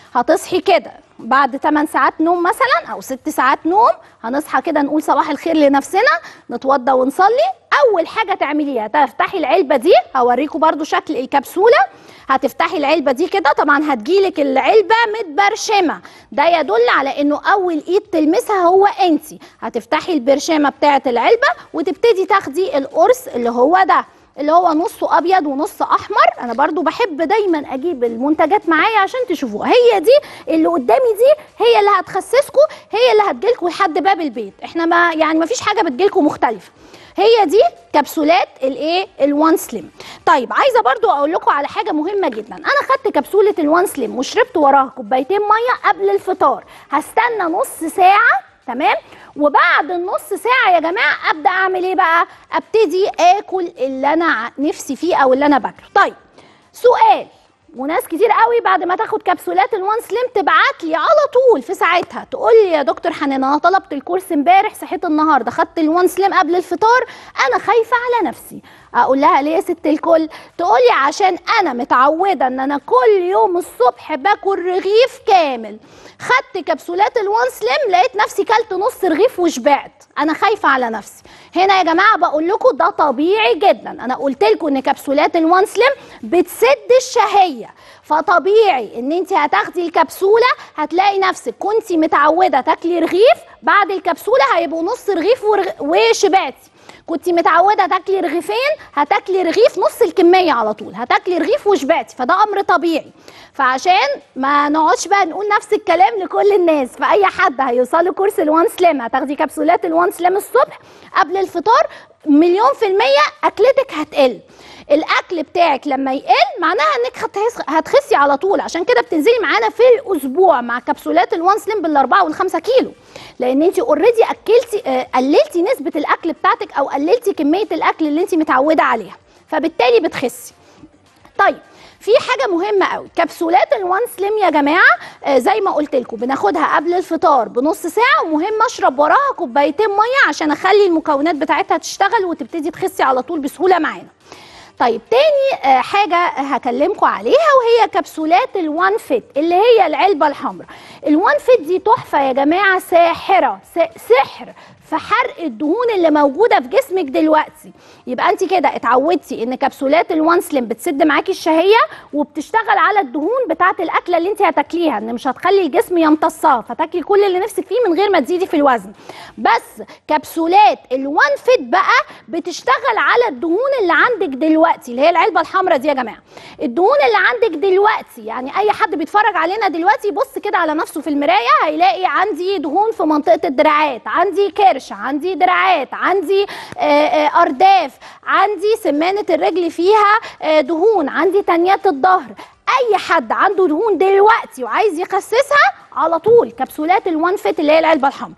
هتصحي كده بعد 8 ساعات نوم مثلا او 6 ساعات نوم هنصحى كده نقول صباح الخير لنفسنا نتوضى ونصلي اول حاجه تعمليها تفتحي العلبه دي هوريكم برضو شكل الكبسوله هتفتحي العلبه دي كده طبعا هتجيلك العلبه متبرشمه ده يدل على انه اول ايد تلمسها هو انت هتفتحي البرشامه بتاعه العلبه وتبتدي تاخدي القرص اللي هو ده اللي هو نصه ابيض ونص احمر انا برضو بحب دايما اجيب المنتجات معايا عشان تشوفوها هي دي اللي قدامي دي هي اللي هتخسسكم هي اللي هتجيلكم لحد باب البيت احنا ما يعني ما فيش حاجه بتجيلكم مختلفه هي دي كبسولات الايه الوان سليم طيب عايزه برضو اقول لكم على حاجه مهمه جدا انا خدت كبسوله الوان سليم وشربت وراها كوبايتين ميه قبل الفطار هستنى نص ساعه تمام وبعد النص ساعه يا جماعه ابدا اعمل ايه بقى ابتدي اكل اللي انا نفسي فيه او اللي انا باكله طيب سؤال وناس كتير قوي بعد ما تاخد كبسولات الوان سليم تبعت لي على طول في ساعتها تقول لي يا دكتور حنان انا طلبت الكورس امبارح صحيت النهارده خدت الوان سليم قبل الفطار انا خايفه على نفسي اقول لها ليه يا ست الكل تقول لي عشان انا متعوده ان انا كل يوم الصبح باكل رغيف كامل خدت كبسولات الوان سليم لقيت نفسي كلت نص رغيف وشبعت انا خايفه على نفسي هنا يا جماعه بقول لكم ده طبيعي جدا انا قلت لكم ان كبسولات الوان سليم بتسد الشهيه فطبيعي ان انت هتاخدي الكبسوله هتلاقي نفسك كنتي متعوده تاكلي رغيف بعد الكبسوله هيبقوا نص رغيف ورغ... وشبعتي كنت متعوده تاكلي رغيفين هتاكلي رغيف نص الكميه على طول هتاكلي رغيف وشبعتي فده امر طبيعي فعشان ما نقعدش بقى نقول نفس الكلام لكل الناس فاي حد هيوصل له كورس الوان سليم هتاخدي كبسولات الوان سليم الصبح قبل الفطار مليون في المية أكلتك هتقل الأكل بتاعك لما يقل معناها إنك هتخس- هتخسي على طول عشان كده بتنزلي معانا في الأسبوع مع كبسولات الوان سليم بالأربعة والخمسة كيلو لأن أنت أوريدي أكلتي آه، قللتي نسبة الأكل بتاعتك أو قللتي كمية الأكل اللي أنت متعودة عليها فبالتالي بتخسي طيب في حاجه مهمه قوي كبسولات الوان سليم يا جماعه آه زي ما قلت لكم بناخدها قبل الفطار بنص ساعه ومهم اشرب وراها كوبايتين ميه عشان اخلي المكونات بتاعتها تشتغل وتبتدي تخسي على طول بسهوله معانا طيب تاني آه، حاجة هكلمكم عليها وهي كبسولات الوان فيت اللي هي العلبة الحمراء الوان فيت دي تحفة يا جماعة ساحرة س- سحر في حرق الدهون اللي موجودة في جسمك دلوقتي يبقى انت كده اتعودتي ان كبسولات الوان سليم بتسد معاكي الشهية وبتشتغل على الدهون بتاعة الأكلة اللي انت هتاكليها ان مش هتخلي الجسم يمتصها فتاكلي كل اللي نفسك فيه من غير ما تزيدي في الوزن بس كبسولات الوان فيت بقى بتشتغل على الدهون اللي عندك دلوقتي اللي هي العلبة الحمراء دي يا جماعة الدهون اللي عندك دلوقتي يعني اي حد بيتفرج علينا دلوقتي يبص كده على نفسه في المراية هيلاقي عندي دهون في منطقة الدراعات عندي كرش عندي دراعات عندي آه، آه، ارداف عندي سمانة الرجل فيها آه، دهون عندي تنيات الظهر اي حد عنده دهون دلوقتي وعايز يخسسها على طول كبسولات الوان فيت اللي هي العلبة الحمراء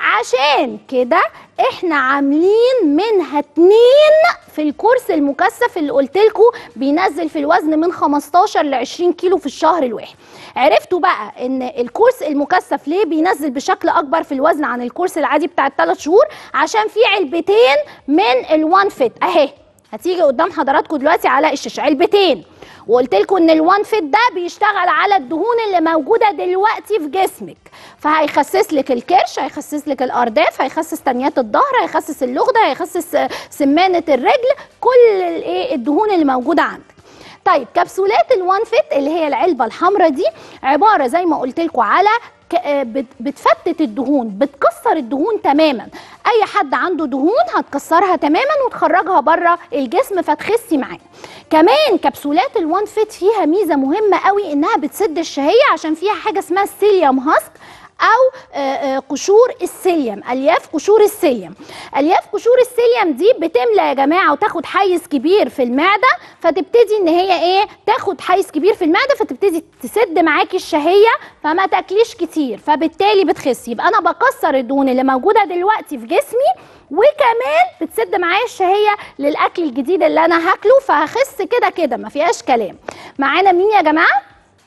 عشان كده احنا عاملين منها اتنين في الكورس المكثف اللي قلت لكم بينزل في الوزن من 15 ل 20 كيلو في الشهر الواحد عرفتوا بقى ان الكورس المكثف ليه بينزل بشكل اكبر في الوزن عن الكورس العادي بتاع الثلاث شهور عشان في علبتين من الوان فيت اهي هتيجي قدام حضراتكم دلوقتي على الشاشه علبتين وقلت لكم ان الوان فيت ده بيشتغل على الدهون اللي موجوده دلوقتي في جسمك فهيخسس لك الكرش هيخسس لك الارداف هيخسس تنيات الظهر هيخسس اللغده هيخسس آه، سمانه الرجل كل الايه الدهون اللي موجوده عندك طيب كبسولات الوان فيت اللي هي العلبه الحمراء دي عباره زي ما قلت لكم على ك- آه بت- بتفتت الدهون بتكسر الدهون تماما اي حد عنده دهون هتكسرها تماما وتخرجها بره الجسم فتخسي معاه كمان كبسولات الوان فيت فيها ميزه مهمه قوي انها بتسد الشهيه عشان فيها حاجه اسمها السيليوم هاسك او آه، آه، قشور السيليوم الياف قشور السيليوم الياف قشور السيليوم دي بتملى يا جماعه وتاخد حيز كبير في المعده فتبتدي ان هي ايه تاخد حيز كبير في المعده فتبتدي تسد معاكي الشهيه فما تاكليش كتير فبالتالي بتخسي يبقى انا بكسر الدهون اللي موجوده دلوقتي في جسمي وكمان بتسد معايا الشهيه للاكل الجديد اللي انا هاكله فهخس كده كده ما فيهاش كلام معانا مين يا جماعه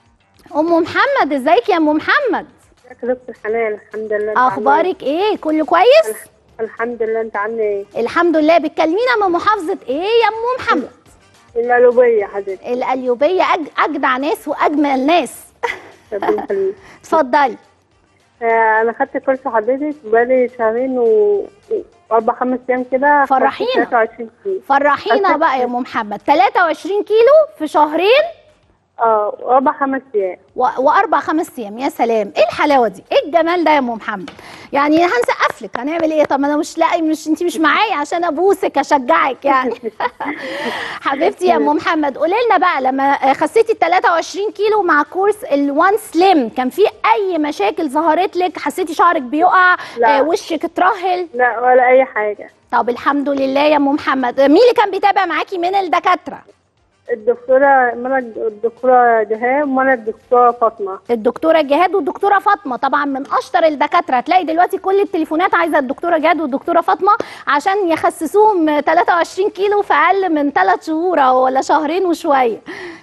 ام محمد ازيك يا ام محمد ازيك يا دكتور حنان الحمد لله انت عاملة اخبارك ايه كله كويس ايه؟ الحمد لله انت عامله ايه؟ الحمد لله بتكلمينا من محافظه ايه يا ام محمد القلوبية حضرتك القليوبيه أج... اجدع ناس واجمل ناس ربنا يخليك اتفضلي آه، انا خدت كورس حضرتك بقالي شهرين و... واربع خمس ايام كده خدت فرحينا. 23 كيلو فرحينا بقى يا ام محمد 23 كيلو في شهرين اه واربع خمس ايام و... واربع خمس ايام يا سلام ايه الحلاوه دي ايه الجمال ده يا ام محمد يعني هنسقف لك هنعمل ايه طب ما انا مش لاقي مش انت مش معايا عشان ابوسك اشجعك يعني حبيبتي يا ام محمد قولي لنا بقى لما خسيتي ال 23 كيلو مع كورس الوان سليم كان في اي مشاكل ظهرت لك حسيتي شعرك بيقع لا. آه، وشك اترهل لا ولا اي حاجه طب الحمد لله يا ام محمد مين اللي كان بيتابع معاكي من الدكاتره الدكتوره منى الدكتوره جهاد ومنى الدكتوره فاطمه الدكتوره جهاد والدكتوره فاطمه طبعا من اشطر الدكاتره هتلاقي دلوقتي كل التليفونات عايزه الدكتوره جهاد والدكتوره فاطمه عشان يخسسوهم 23 كيلو في اقل من 3 شهور أو ولا شهرين وشويه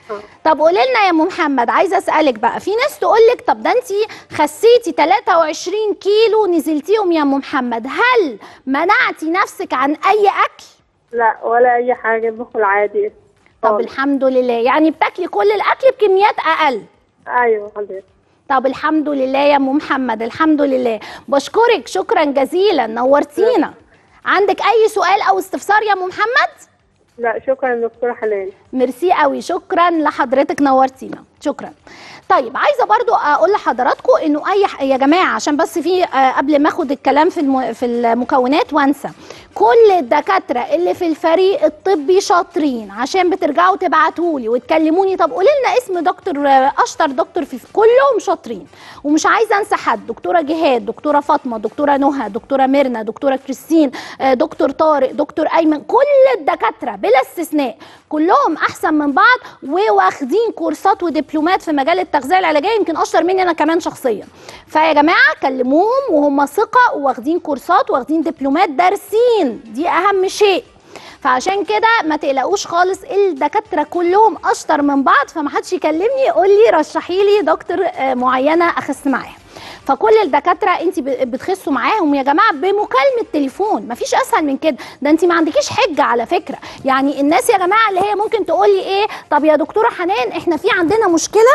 طب قولي لنا يا ام محمد عايزه اسالك بقى في ناس تقول لك طب ده انت خسيتي 23 كيلو نزلتيهم يا ام محمد هل منعتي نفسك عن اي اكل لا ولا اي حاجه باكل عادي طب خالص. الحمد لله يعني بتاكلي كل الاكل بكميات اقل ايوه حضرتك طب الحمد لله يا ام محمد الحمد لله بشكرك شكرا جزيلا نورتينا عندك اي سؤال او استفسار يا ام محمد لا شكرا دكتوره حنان ميرسي قوي شكرا لحضرتك نورتينا شكرا طيب عايزه برضو اقول لحضراتكم انه اي ح... يا جماعه عشان بس في آه، قبل ما اخد الكلام في الم... في المكونات وانسى كل الدكاتره اللي في الفريق الطبي شاطرين عشان بترجعوا تبعتوا لي وتكلموني طب قولي لنا اسم دكتور آه، اشطر دكتور في كلهم شاطرين ومش عايزه انسى حد دكتوره جهاد دكتوره فاطمه دكتوره نهى دكتوره ميرنا دكتوره كريستين آه، دكتور طارق دكتور ايمن كل الدكاتره بلا استثناء كلهم احسن من بعض وواخدين كورسات ودبلومات في مجال التغذيه العلاجيه يمكن اشطر مني انا كمان شخصيا فيا جماعه كلموهم وهم ثقه واخدين كورسات واخدين دبلومات دارسين دي اهم شيء فعشان كده ما تقلقوش خالص الدكاتره كلهم اشطر من بعض فما حدش يكلمني يقول لي رشحي لي دكتور آه، معينه اخس معاها فكل الدكاتره انت ب- بتخسوا معاهم يا جماعه بمكالمه تليفون مفيش اسهل من كده ده انت ما عندكيش حجه على فكره يعني الناس يا جماعه اللي هي ممكن تقول لي ايه طب يا دكتوره حنان احنا في عندنا مشكله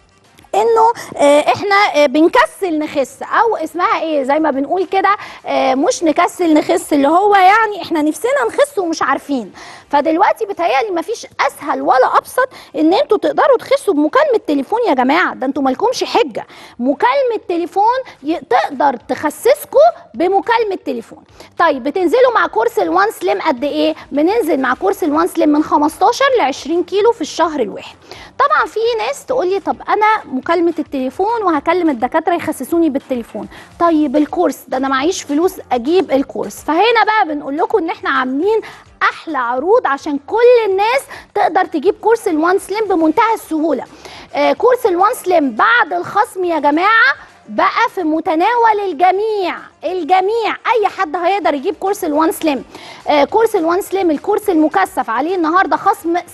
انه آه، احنا آه، بنكسل نخس او اسمها ايه زي ما بنقول كده آه، مش نكسل نخس اللي هو يعني احنا نفسنا نخس ومش عارفين فدلوقتي بتهيألي مفيش اسهل ولا ابسط ان انتوا تقدروا تخسوا بمكالمه تليفون يا جماعه ده انتوا مالكمش حجه مكالمه تليفون ي- تقدر تخسسكوا بمكالمه تليفون طيب بتنزلوا مع كورس الوان سليم قد ايه بننزل مع كورس الوان سليم من 15 ل 20 كيلو في الشهر الواحد طبعا في ناس تقول لي طب انا مكالمه التليفون وهكلم الدكاتره يخسسوني بالتليفون طيب الكورس ده انا معيش فلوس اجيب الكورس فهنا بقى بنقول لكم ان احنا عاملين احلى عروض عشان كل الناس تقدر تجيب كورس الوان سليم بمنتهى السهوله آه كورس الوان سليم بعد الخصم يا جماعه بقى في متناول الجميع الجميع اي حد هيقدر يجيب كورس الوان سليم آه كورس الوان سليم الكورس المكثف عليه النهارده خصم 60%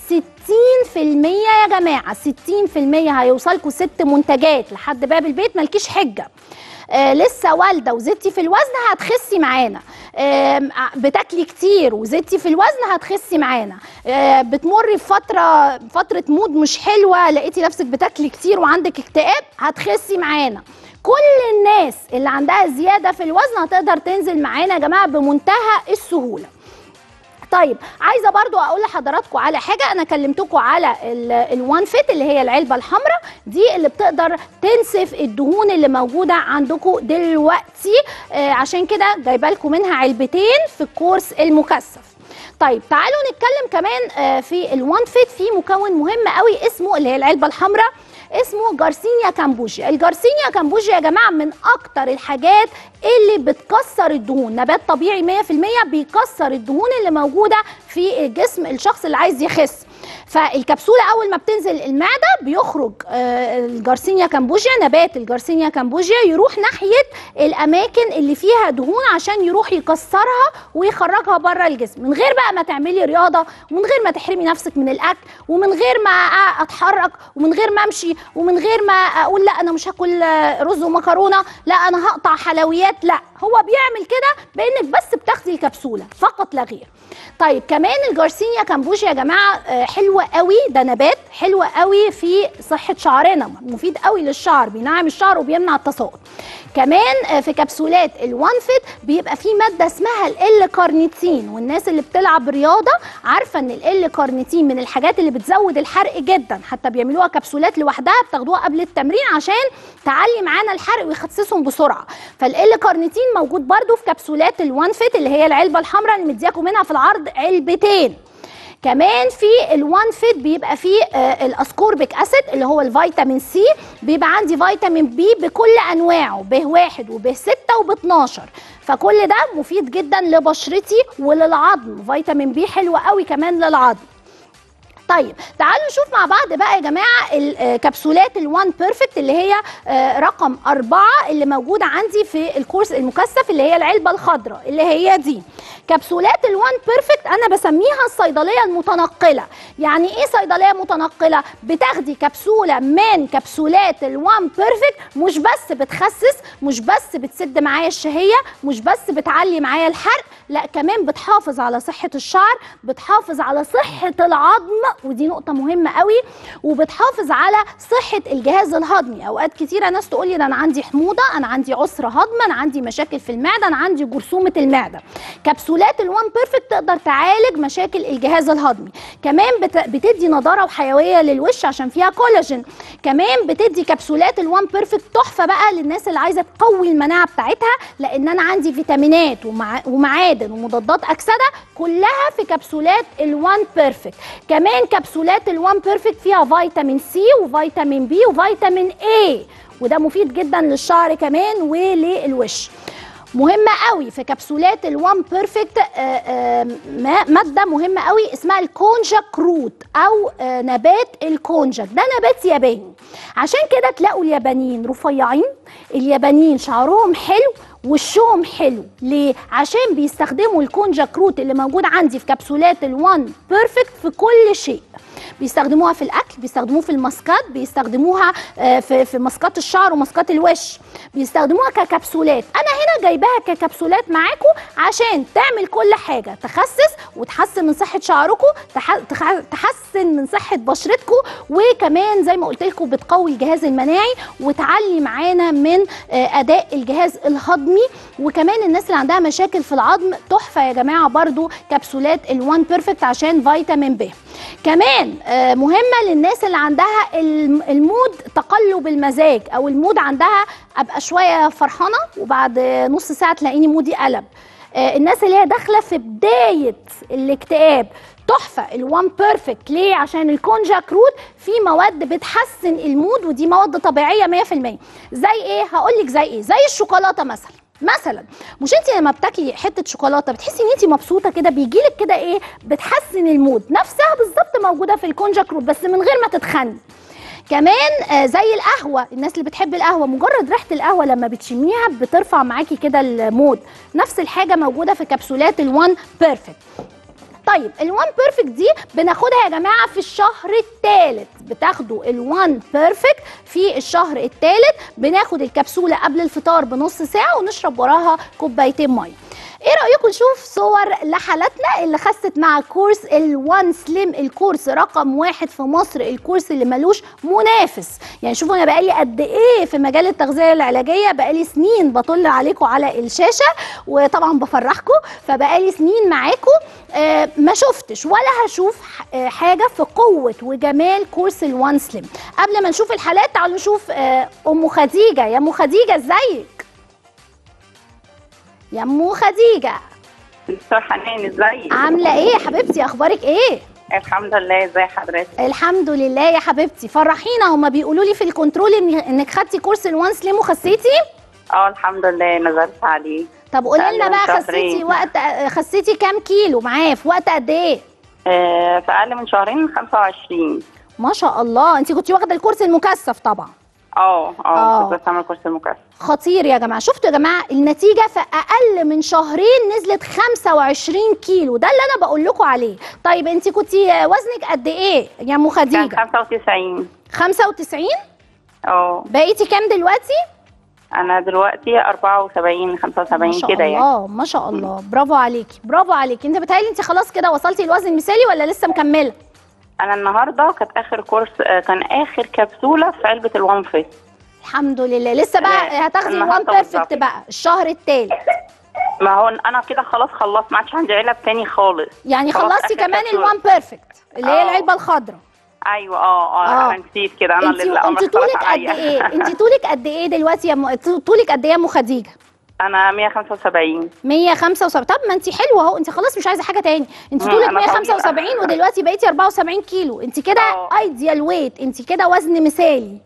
يا جماعه 60% هيوصلكوا ست منتجات لحد باب البيت مالكيش حجه آه لسه والده وزدتي في الوزن هتخسي معانا آم، ع- بتاكلي كتير وزدتي في الوزن هتخسي معانا آه، بتمري بفتره فتره مود مش حلوه لقيتي نفسك بتاكلي كتير وعندك اكتئاب هتخسي معانا كل الناس اللي عندها زياده في الوزن هتقدر تنزل معانا يا جماعه بمنتهى السهوله طيب عايزه برضو اقول لحضراتكم على حاجه انا كلمتكم على ال- الوان فيت اللي هي العلبه الحمراء دي اللي بتقدر تنسف الدهون اللي موجوده عندكم دلوقتي آه عشان كده جايبه لكم منها علبتين في الكورس المكثف طيب تعالوا نتكلم كمان آه في الوان فيت في مكون مهم قوي اسمه اللي هي العلبه الحمراء اسمه جارسينيا كامبوجيا الجارسينيا كامبوجيا يا جماعه من اكتر الحاجات اللي بتكسر الدهون نبات طبيعي 100% بيكسر الدهون اللي موجوده في جسم الشخص اللي عايز يخس فالكبسوله اول ما بتنزل المعده بيخرج آه، الجارسينيا كامبوجيا نبات الجارسينيا كامبوجيا يروح ناحيه الاماكن اللي فيها دهون عشان يروح يكسرها ويخرجها بره الجسم من غير بقى ما تعملي رياضه ومن غير ما تحرمي نفسك من الاكل ومن غير ما اتحرك ومن غير ما امشي ومن غير ما اقول لا انا مش هاكل آه، رز ومكرونه لا انا هقطع حلويات لا هو بيعمل كده بانك بس بتاخدي الكبسوله فقط لا غير طيب كمان الجارسينيا كامبوجي يا جماعه آه، حلوه قوي ده نبات حلو قوي في صحه شعرنا مفيد قوي للشعر بينعم الشعر وبيمنع التساقط كمان آه، في كبسولات الوان فيت بيبقى في ماده اسمها ال كارنيتين والناس اللي بتلعب رياضه عارفه ان ال كارنيتين من الحاجات اللي بتزود الحرق جدا حتى بيعملوها كبسولات لوحدها بتاخدوها قبل التمرين عشان تعلي معانا الحرق ويخسسهم بسرعه فال كارنيتين موجود برده في كبسولات الوان فيت اللي هي العلبه الحمراء اللي مدياكم منها في العرض علبتين كمان في الوان فيت بيبقى فيه آه الاسكوربيك اسيد اللي هو الفيتامين سي بيبقى عندي فيتامين بي بكل انواعه ب 1 وب 6 وب 12 فكل ده مفيد جدا لبشرتي وللعظم فيتامين بي حلو قوي كمان للعظم طيب تعالوا نشوف مع بعض بقى يا جماعه الكبسولات الوان بيرفكت اللي هي آه، رقم أربعة اللي موجودة عندي في الكورس المكثف اللي هي العلبة الخضراء اللي هي دي كبسولات الوان بيرفكت أنا بسميها الصيدلية المتنقلة يعني إيه صيدلية متنقلة؟ بتاخدي كبسولة من كبسولات الوان بيرفكت مش بس بتخسس مش بس بتسد معايا الشهية مش بس بتعلي معايا الحرق لا كمان بتحافظ على صحة الشعر بتحافظ على صحة العظم ودي نقطة مهمة قوي وبتحافظ على صحة الجهاز الهضمي أوقات كتيرة ناس تقول لي ده أنا عندي حموضة أنا عندي عسر هضم أنا عندي مشاكل في المعدة أنا عندي جرثومة المعدة كبسولات الوان بيرفكت تقدر تعالج مشاكل الجهاز الهضمي كمان بت... بتدي نضارة وحيوية للوش عشان فيها كولاجين كمان بتدي كبسولات الوان بيرفكت تحفة بقى للناس اللي عايزة تقوي المناعة بتاعتها لأن أنا عندي فيتامينات ومع... ومعادن ومضادات أكسدة كلها في كبسولات الوان بيرفكت كمان كبسولات الوان بيرفكت فيها فيتامين سي وفيتامين بي وفيتامين اي وده مفيد جدا للشعر كمان وللوش مهمة قوي في كبسولات الوان بيرفكت مادة مهمة قوي اسمها الكونجا كروت أو آه، نبات الكونجاك ده نبات ياباني عشان كده تلاقوا اليابانيين رفيعين اليابانيين شعرهم حلو وشهم حلو ليه عشان بيستخدموا الكونجا كروت اللي موجود عندي في كبسولات الوان بيرفكت في كل شيء بيستخدموها في الاكل بيستخدموها في الماسكات بيستخدموها آه، في في ماسكات الشعر وماسكات الوش بيستخدموها ككبسولات انا هنا جايباها ككبسولات معاكم عشان تعمل كل حاجه تخسس وتحسن من صحه شعركم تح- تح- تحسن من صحه بشرتكم وكمان زي ما قلت لكم بتقوي الجهاز المناعي وتعلي معانا من آه، اداء الجهاز الهضمي وكمان الناس اللي عندها مشاكل في العظم تحفه يا جماعه برضو كبسولات الوان بيرفكت عشان فيتامين ب كمان آه، مهمه للناس اللي عندها الم- المود تقلب المزاج او المود عندها ابقى شويه فرحانه وبعد نص ساعه تلاقيني مودي قلب آه، الناس اللي هي داخله في بدايه الاكتئاب تحفه الوان بيرفكت ليه عشان الكونجا كروت في مواد بتحسن المود ودي مواد طبيعيه 100% زي ايه هقول لك زي ايه زي الشوكولاته مثلا مثلا مش انت لما بتاكلي حته شوكولاته بتحسي ان انت مبسوطه كده بيجيلك كده ايه بتحسن المود نفسها بالظبط موجوده في الكونجا كروت بس من غير ما تتخني كمان آه، زي القهوه الناس اللي بتحب القهوه مجرد ريحه القهوه لما بتشميها بترفع معاكي كده المود نفس الحاجه موجوده في كبسولات الوان بيرفكت طيب الوان بيرفكت دي بناخدها يا جماعه في الشهر الثالث بتاخدوا الوان بيرفكت في الشهر الثالث بناخد الكبسوله قبل الفطار بنص ساعه ونشرب وراها كوبايتين ميه ايه رايكم نشوف صور لحالاتنا اللي خست مع كورس الوان سليم الكورس رقم واحد في مصر الكورس اللي ملوش منافس يعني شوفوا انا بقالي قد ايه في مجال التغذيه العلاجيه بقالي سنين بطل عليكم على الشاشه وطبعا بفرحكم فبقالي سنين معاكم آه ما شفتش ولا هشوف ح- آه حاجه في قوه وجمال كورس الوان سليم قبل ما نشوف الحالات تعالوا نشوف آه ام خديجه يا ام خديجه ازيك يا ام خديجه دكتور حنان ازيك؟ عامله ايه يا حبيبتي اخبارك ايه الحمد لله ازي حضرتك؟ الحمد لله يا حبيبتي فرحينا هما بيقولوا لي في الكنترول إن انك خدتي كورس الوان سليم وخسيتي اه الحمد لله نزلت عليه طب قولي بقالي لنا من بقى خسيتي شهرين. وقت خسيتي كام كيلو معاه في وقت قد ايه آه في اقل من شهرين 25 ما شاء الله انت كنتي واخده الكورس المكثف طبعا اه آه. اه كنت بعمل كورس المكثف خطير يا جماعه شفتوا يا جماعه النتيجه في اقل من شهرين نزلت 25 كيلو ده اللي انا بقول لكم عليه طيب انت كنتي وزنك قد ايه يا ام كان خديجه 95 95 اه بقيتي كام دلوقتي انا دلوقتي 74 ما 75 شاء كده يعني الله ما شاء الله برافو عليكي برافو عليكي انت بتهيألي انت خلاص كده وصلتي الوزن المثالي ولا لسه مكمله انا النهارده كانت اخر كورس آه، كان اخر كبسوله في علبه الوان فيت الحمد لله لسه بقى لا، هتاخدي الوان النهاردة بيرفكت بالظبط. بقى الشهر الثالث ما هو انا كده خلاص خلصت ما عادش عندي علب تاني خالص يعني خلاص خلصتي آخر كمان كبسولة. الوان بيرفكت اللي هي آه. العلبه الخضراء ايوه اه آه. اه انا نسيت كده انا انت اللي الامر انت اختلط طولك قد عليا. ايه انت طولك قد ايه دلوقتي يا م... طولك قد ايه يا ام خديجه انا 175 175 طب ما انت حلوه اهو انت خلاص مش عايزه حاجه تاني انت مم، طولك أنا 175 طويلة. ودلوقتي بقيتي 74 كيلو انت كده آه. ايديال ويت انت كده وزن مثالي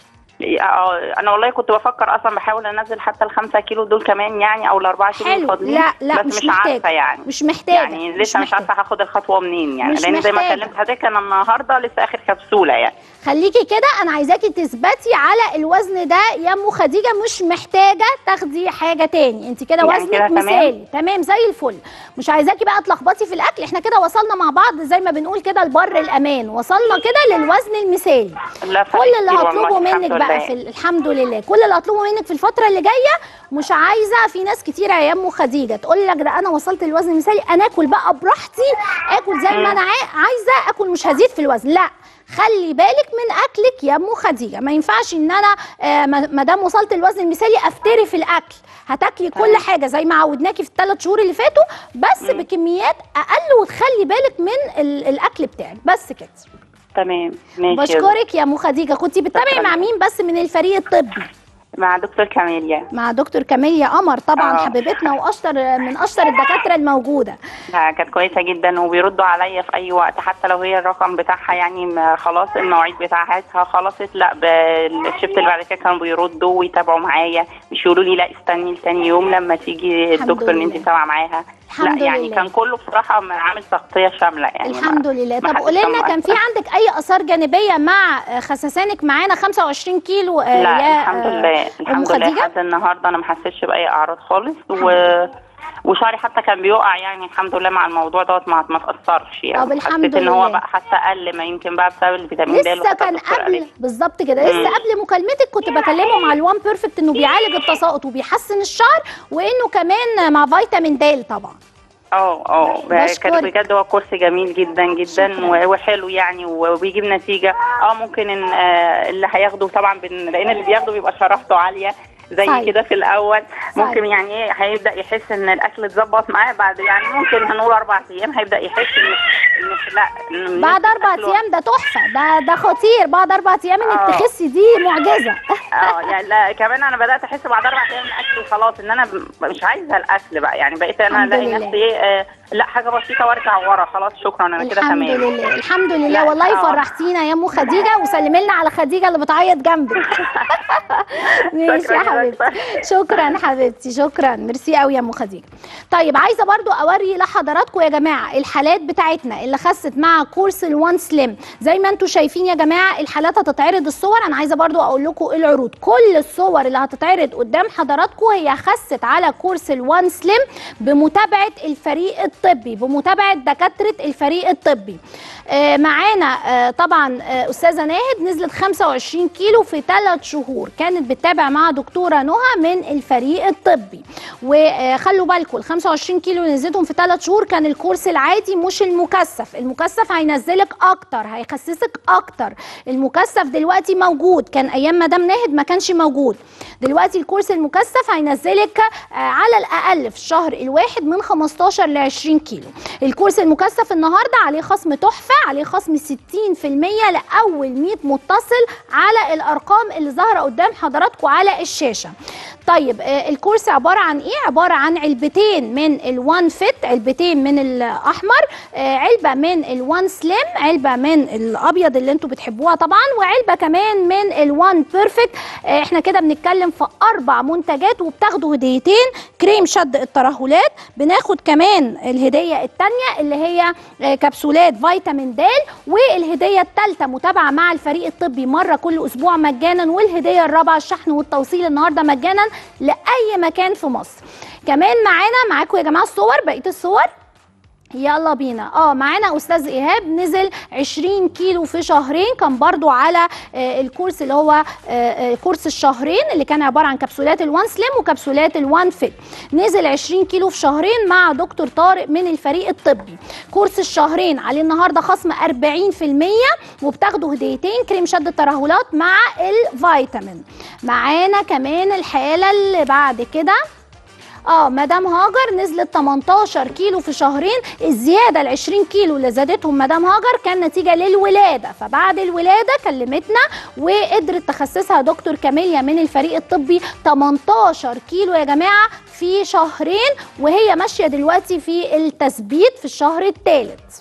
اه انا والله كنت بفكر اصلا بحاول انزل حتى الخمسة كيلو دول كمان يعني او الاربعة كيلو حلو الفاضلين لا لا بس مش, مش, محتاجه عارفه يعني مش محتاجه يعني لسه مش, محتاجة. عارفه هاخد الخطوه منين يعني مش لان زي ما محتاجة. كلمت حضرتك انا النهارده لسه اخر كبسوله يعني خليكي كده انا عايزاكي تثبتي على الوزن ده يا ام خديجه مش محتاجه تاخدي حاجه تاني انت كده يعني وزنك كده تمام؟ مثالي تمام زي الفل مش عايزاكي بقى تلخبطي في الاكل احنا كده وصلنا مع بعض زي ما بنقول كده لبر الامان وصلنا كده للوزن المثالي لا فرق كل اللي كتير هطلبه والله، منك الحمد بقى لله. في ال- الحمد لله كل اللي هطلبه منك في الفتره اللي جايه مش عايزه في ناس كتير يا ام خديجه تقول لك ده انا وصلت للوزن المثالي انا اكل بقى براحتي اكل زي ما انا عاي- عايزه اكل مش هزيد في الوزن لا خلي بالك من اكلك يا ام خديجه ما ينفعش ان انا آه، ما ما دام وصلت للوزن المثالي افتري في الاكل هتاكلي كل تمام. حاجه زي ما عودناكي في الثلاث شهور اللي فاتوا بس بكميات اقل وتخلي بالك من ال- الاكل بتاعك بس كده تمام ماشي بشكرك يا ام خديجه كنت بتتابعي شكراً. مع مين بس من الفريق الطبي مع دكتور كاميليا مع دكتور كاميليا قمر طبعا آه. حبيبتنا واشطر من اشطر الدكاتره الموجوده لا، كانت كويسه جدا وبيردوا عليا في اي وقت حتى لو هي الرقم بتاعها يعني ما- خلاص المواعيد بتاعتها خلصت لا ب- الشفت اللي بعد كده كانوا بيردوا ويتابعوا معايا مش يقولوا لي لا استني لتاني يوم لما تيجي الحمد الدكتور اللي انت لله. متابعه معاها الحمد لا يعني لله. كان كله بصراحه عامل تغطيه شامله يعني الحمد ما- لله ما طب حدش قولي لنا كان في مؤثر. عندك اي اثار جانبيه مع آه، خسسانك معانا 25 كيلو آه، لا يا الحمد آه، لله ام الحمد لله خديجه لحد النهارده انا ما حسيتش باي اعراض خالص و... وشعري حتى كان بيقع يعني الحمد لله مع الموضوع دوت ما ما اتاثرش يعني طب الحمد حسيت ان لله. هو بقى حتى قل ما يمكن بقى بسبب الفيتامين د اللي لسه حتى كان الدكتور قال قبل لي. بالظبط كده لسه مم. قبل مكالمتك كنت بكلمه مع الوان بيرفكت انه بيعالج التساقط وبيحسن الشعر وانه كمان مع فيتامين د طبعا اه اه بشكرك. كان بجد هو كورس جميل جدا جدا شكراً. و- وحلو يعني وبيجيب نتيجه اه ممكن إن آه اللي هياخده طبعا بن... لان اللي بياخده بيبقى شرحته عاليه زي صحيح. كده في الاول صحيح. ممكن يعني ايه هيبدا يحس ان الاكل اتظبط معاه بعد يعني ممكن هنقول اربع ايام هيبدا يحس ان إن لا إن بعد نفس اربع الأكل ايام ده تحفه ده ده خطير بعد اربع ايام انك آه. تخسي دي معجزه اه يعني لا كمان انا بدات احس بعد اربع ايام من اكلي خلاص ان انا ب- مش عايزه الاكل بقى يعني بقيت انا الحمد الاقي لله. نفسي ايه آه لا حاجه بسيطه وارجع ورا خلاص شكرا انا كده الحمد تمام لله الحمد لله لا، والله آه. فرحتينا يا ام خديجه وسلمي لنا على خديجه اللي بتعيط جنبك ماشي يا شكراً يا حبيبتي شكرا حبيبتي شكرا ميرسي قوي يا ام خديجه طيب عايزه برضو اوري لحضراتكم يا جماعه الحالات بتاعتنا اللي خست مع كورس الوان سليم زي ما انتم شايفين يا جماعه الحالات هتتعرض الصور انا عايزه برضو اقول لكم إيه العروض كل الصور اللي هتتعرض قدام حضراتكم هي خست على كورس الوان سليم بمتابعه الفريق الطبي بمتابعه دكاتره الفريق الطبي آه، معانا آه، طبعا آه، استاذه ناهد نزلت 25 كيلو في ثلاث شهور كانت بتتابع مع دكتوره نهى من الفريق الطبي وخلوا بالكم ال 25 كيلو اللي نزلتهم في ثلاث شهور كان الكورس العادي مش المكثف المكثف هينزلك اكتر هيخسسك اكتر المكثف دلوقتي موجود كان ايام مدام ناهد ما كانش موجود دلوقتي الكورس المكثف هينزلك آه، على الاقل في الشهر الواحد من 15 ل 20 كيلو الكورس المكثف النهارده عليه خصم تحفه عليه خصم 60% لاول 100 متصل على الارقام اللي ظاهره قدام حضراتكم على الشاشه طيب آه، الكورس عباره عن ايه عباره عن علبتين من الوان فيت علبتين من الاحمر آه، علبه من الوان سليم علبه من الابيض اللي انتوا بتحبوها طبعا وعلبه كمان من الوان بيرفكت آه، احنا كده بنتكلم في اربع منتجات وبتاخدوا هديتين كريم شد الترهلات بناخد كمان الهديه الثانيه اللي هي آه، كبسولات فيتامين د والهديه الثالثه متابعه مع الفريق الطبي مره كل اسبوع مجانا والهديه الرابعه الشحن والتوصيل النهارده مجانا لاي مكان في مصر كمان معانا معاكم يا جماعه الصور بقيه الصور يلا بينا اه معانا استاذ ايهاب نزل 20 كيلو في شهرين كان برضو على آه الكورس اللي هو آه آه كورس الشهرين اللي كان عباره عن كبسولات الوان سليم وكبسولات الوان فيت نزل 20 كيلو في شهرين مع دكتور طارق من الفريق الطبي كورس الشهرين عليه النهارده خصم 40% وبتاخدوا هديتين كريم شد الترهلات مع الفيتامين معانا كمان الحاله اللي بعد كده اه مدام هاجر نزلت 18 كيلو في شهرين الزياده ال 20 كيلو اللي زادتهم مدام هاجر كان نتيجه للولاده فبعد الولاده كلمتنا وقدرت تخسسها دكتور كاميليا من الفريق الطبي 18 كيلو يا جماعه في شهرين وهي ماشيه دلوقتي في التثبيت في الشهر الثالث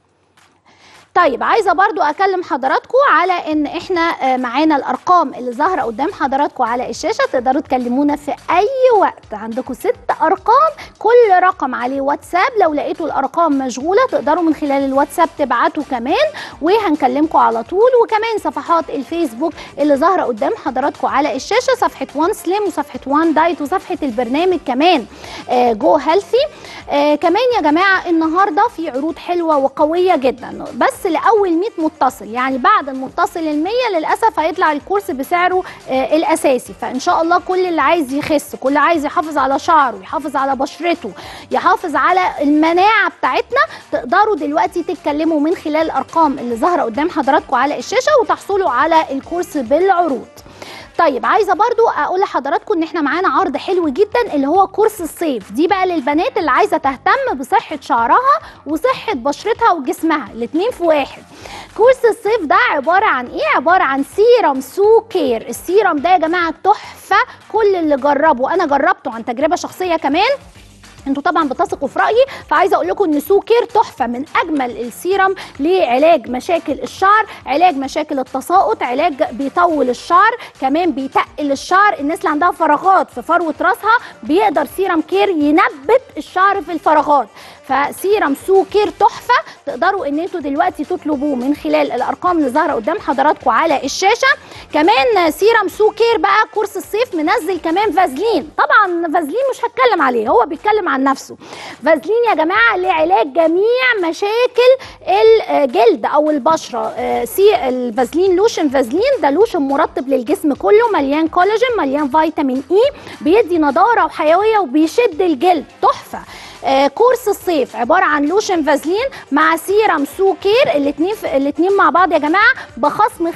طيب عايزه برضو اكلم حضراتكم على ان احنا آه، معانا الارقام اللي ظاهره قدام حضراتكم على الشاشه تقدروا تكلمونا في اي وقت عندكم ست ارقام كل رقم عليه واتساب لو لقيتوا الارقام مشغوله تقدروا من خلال الواتساب تبعتوا كمان وهنكلمكم على طول وكمان صفحات الفيسبوك اللي ظاهره قدام حضراتكم على الشاشه صفحه وان سليم وصفحه وان دايت وصفحه البرنامج كمان آه، جو هيلثي آه كمان يا جماعه النهارده في عروض حلوه وقويه جدا بس لاول 100 متصل يعني بعد المتصل ال 100 للاسف هيطلع الكورس بسعره آه الاساسي فان شاء الله كل اللي عايز يخس كل اللي عايز يحافظ على شعره يحافظ على بشرته يحافظ على المناعه بتاعتنا تقدروا دلوقتي تتكلموا من خلال الارقام اللي ظاهره قدام حضراتكم على الشاشه وتحصلوا على الكورس بالعروض طيب عايزه برضو اقول لحضراتكم ان احنا معانا عرض حلو جدا اللي هو كورس الصيف دي بقى للبنات اللي عايزه تهتم بصحه شعرها وصحه بشرتها وجسمها الاتنين في واحد كورس الصيف ده عباره عن ايه عباره عن سيرم سو كير السيرم ده يا جماعه تحفه كل اللي جربه انا جربته عن تجربه شخصيه كمان انتوا طبعا بتثقوا في رايي فعايزه اقول لكم ان سو كير تحفه من اجمل السيرم لعلاج مشاكل الشعر علاج مشاكل التساقط علاج بيطول الشعر كمان بيتقل الشعر الناس اللي عندها فراغات في فروه راسها بيقدر سيرم كير ينبت الشعر في الفراغات فسيرم سو كير تحفه تقدروا ان انتوا دلوقتي تطلبوه من خلال الارقام اللي ظاهره قدام حضراتكم على الشاشه كمان سيرم سو كير بقى كورس الصيف منزل كمان فازلين طبعا فازلين مش هتكلم عليه هو بيتكلم عن نفسه فازلين يا جماعه لعلاج جميع مشاكل الجلد او البشره آه، سي الفازلين لوشن فازلين ده لوشن مرطب للجسم كله مليان كولاجين مليان فيتامين اي بيدي نضاره وحيويه وبيشد الجلد تحفه آه، كورس الصيف عباره عن لوشن فازلين مع سيرم سو كير الاثنين الاثنين مع بعض يا جماعه بخصم 50%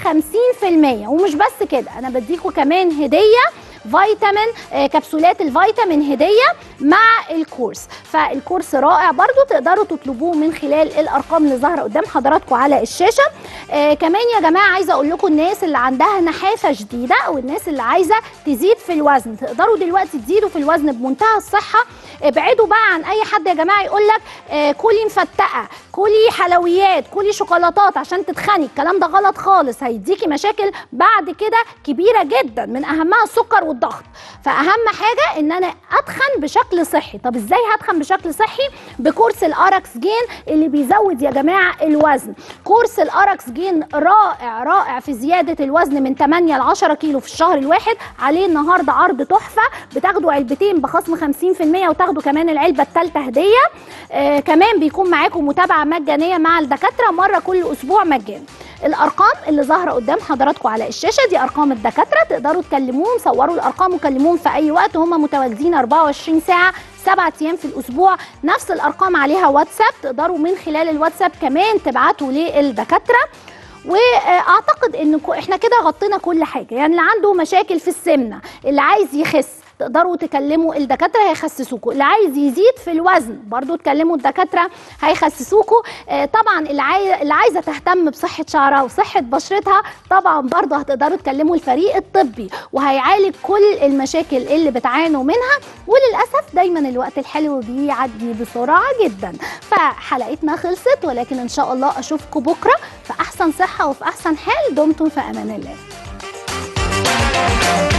ومش بس كده انا بديكوا كمان هديه فيتامين آه، كبسولات الفيتامين هديه مع الكورس فالكورس رائع برضو تقدروا تطلبوه من خلال الارقام اللي ظاهره قدام حضراتكم على الشاشه آه كمان يا جماعه عايزه اقول لكم الناس اللي عندها نحافه شديده او الناس اللي عايزه تزيد في الوزن تقدروا دلوقتي تزيدوا في الوزن بمنتهى الصحه ابعدوا بقى عن اي حد يا جماعه يقول لك آه كلي مفتقه كلي حلويات كلي شوكولاتات عشان تتخني الكلام ده غلط خالص هيديكي مشاكل بعد كده كبيره جدا من اهمها السكر والضغط فاهم حاجه ان انا اتخن بشكل صحي طب ازاي هتخن بشكل صحي بكورس الاركس جين اللي بيزود يا جماعه الوزن كورس الاركس جين رائع رائع في زياده الوزن من 8 ل 10 كيلو في الشهر الواحد عليه النهارده عرض تحفه بتاخدوا علبتين بخصم 50% وتاخدوا كمان العلبه الثالثه هديه آه كمان بيكون معاكم متابعه مجانيه مع الدكاتره مره كل اسبوع مجانا الارقام اللي ظاهره قدام حضراتكم على الشاشه دي ارقام الدكاتره تقدروا تكلموهم صوروا الارقام وكلموهم في اي وقت هم متواجدين 24 ساعه سبعة ايام في الاسبوع نفس الارقام عليها واتساب تقدروا من خلال الواتساب كمان تبعتوا للدكاتره واعتقد ان كو- احنا كده غطينا كل حاجه يعني اللي عنده مشاكل في السمنه اللي عايز يخس تقدروا تكلموا الدكاتره هيخسسوكوا اللي عايز يزيد في الوزن برضو تكلموا الدكاتره هيخسسوكوا آه، طبعا اللي عايزه اللي عايزه تهتم بصحه شعرها وصحه بشرتها طبعا برضو هتقدروا تكلموا الفريق الطبي وهيعالج كل المشاكل اللي بتعانوا منها وللاسف دايما الوقت الحلو بيعدي بسرعه جدا فحلقتنا خلصت ولكن ان شاء الله اشوفكم بكره في احسن صحه وفي احسن حال دمتم في امان الله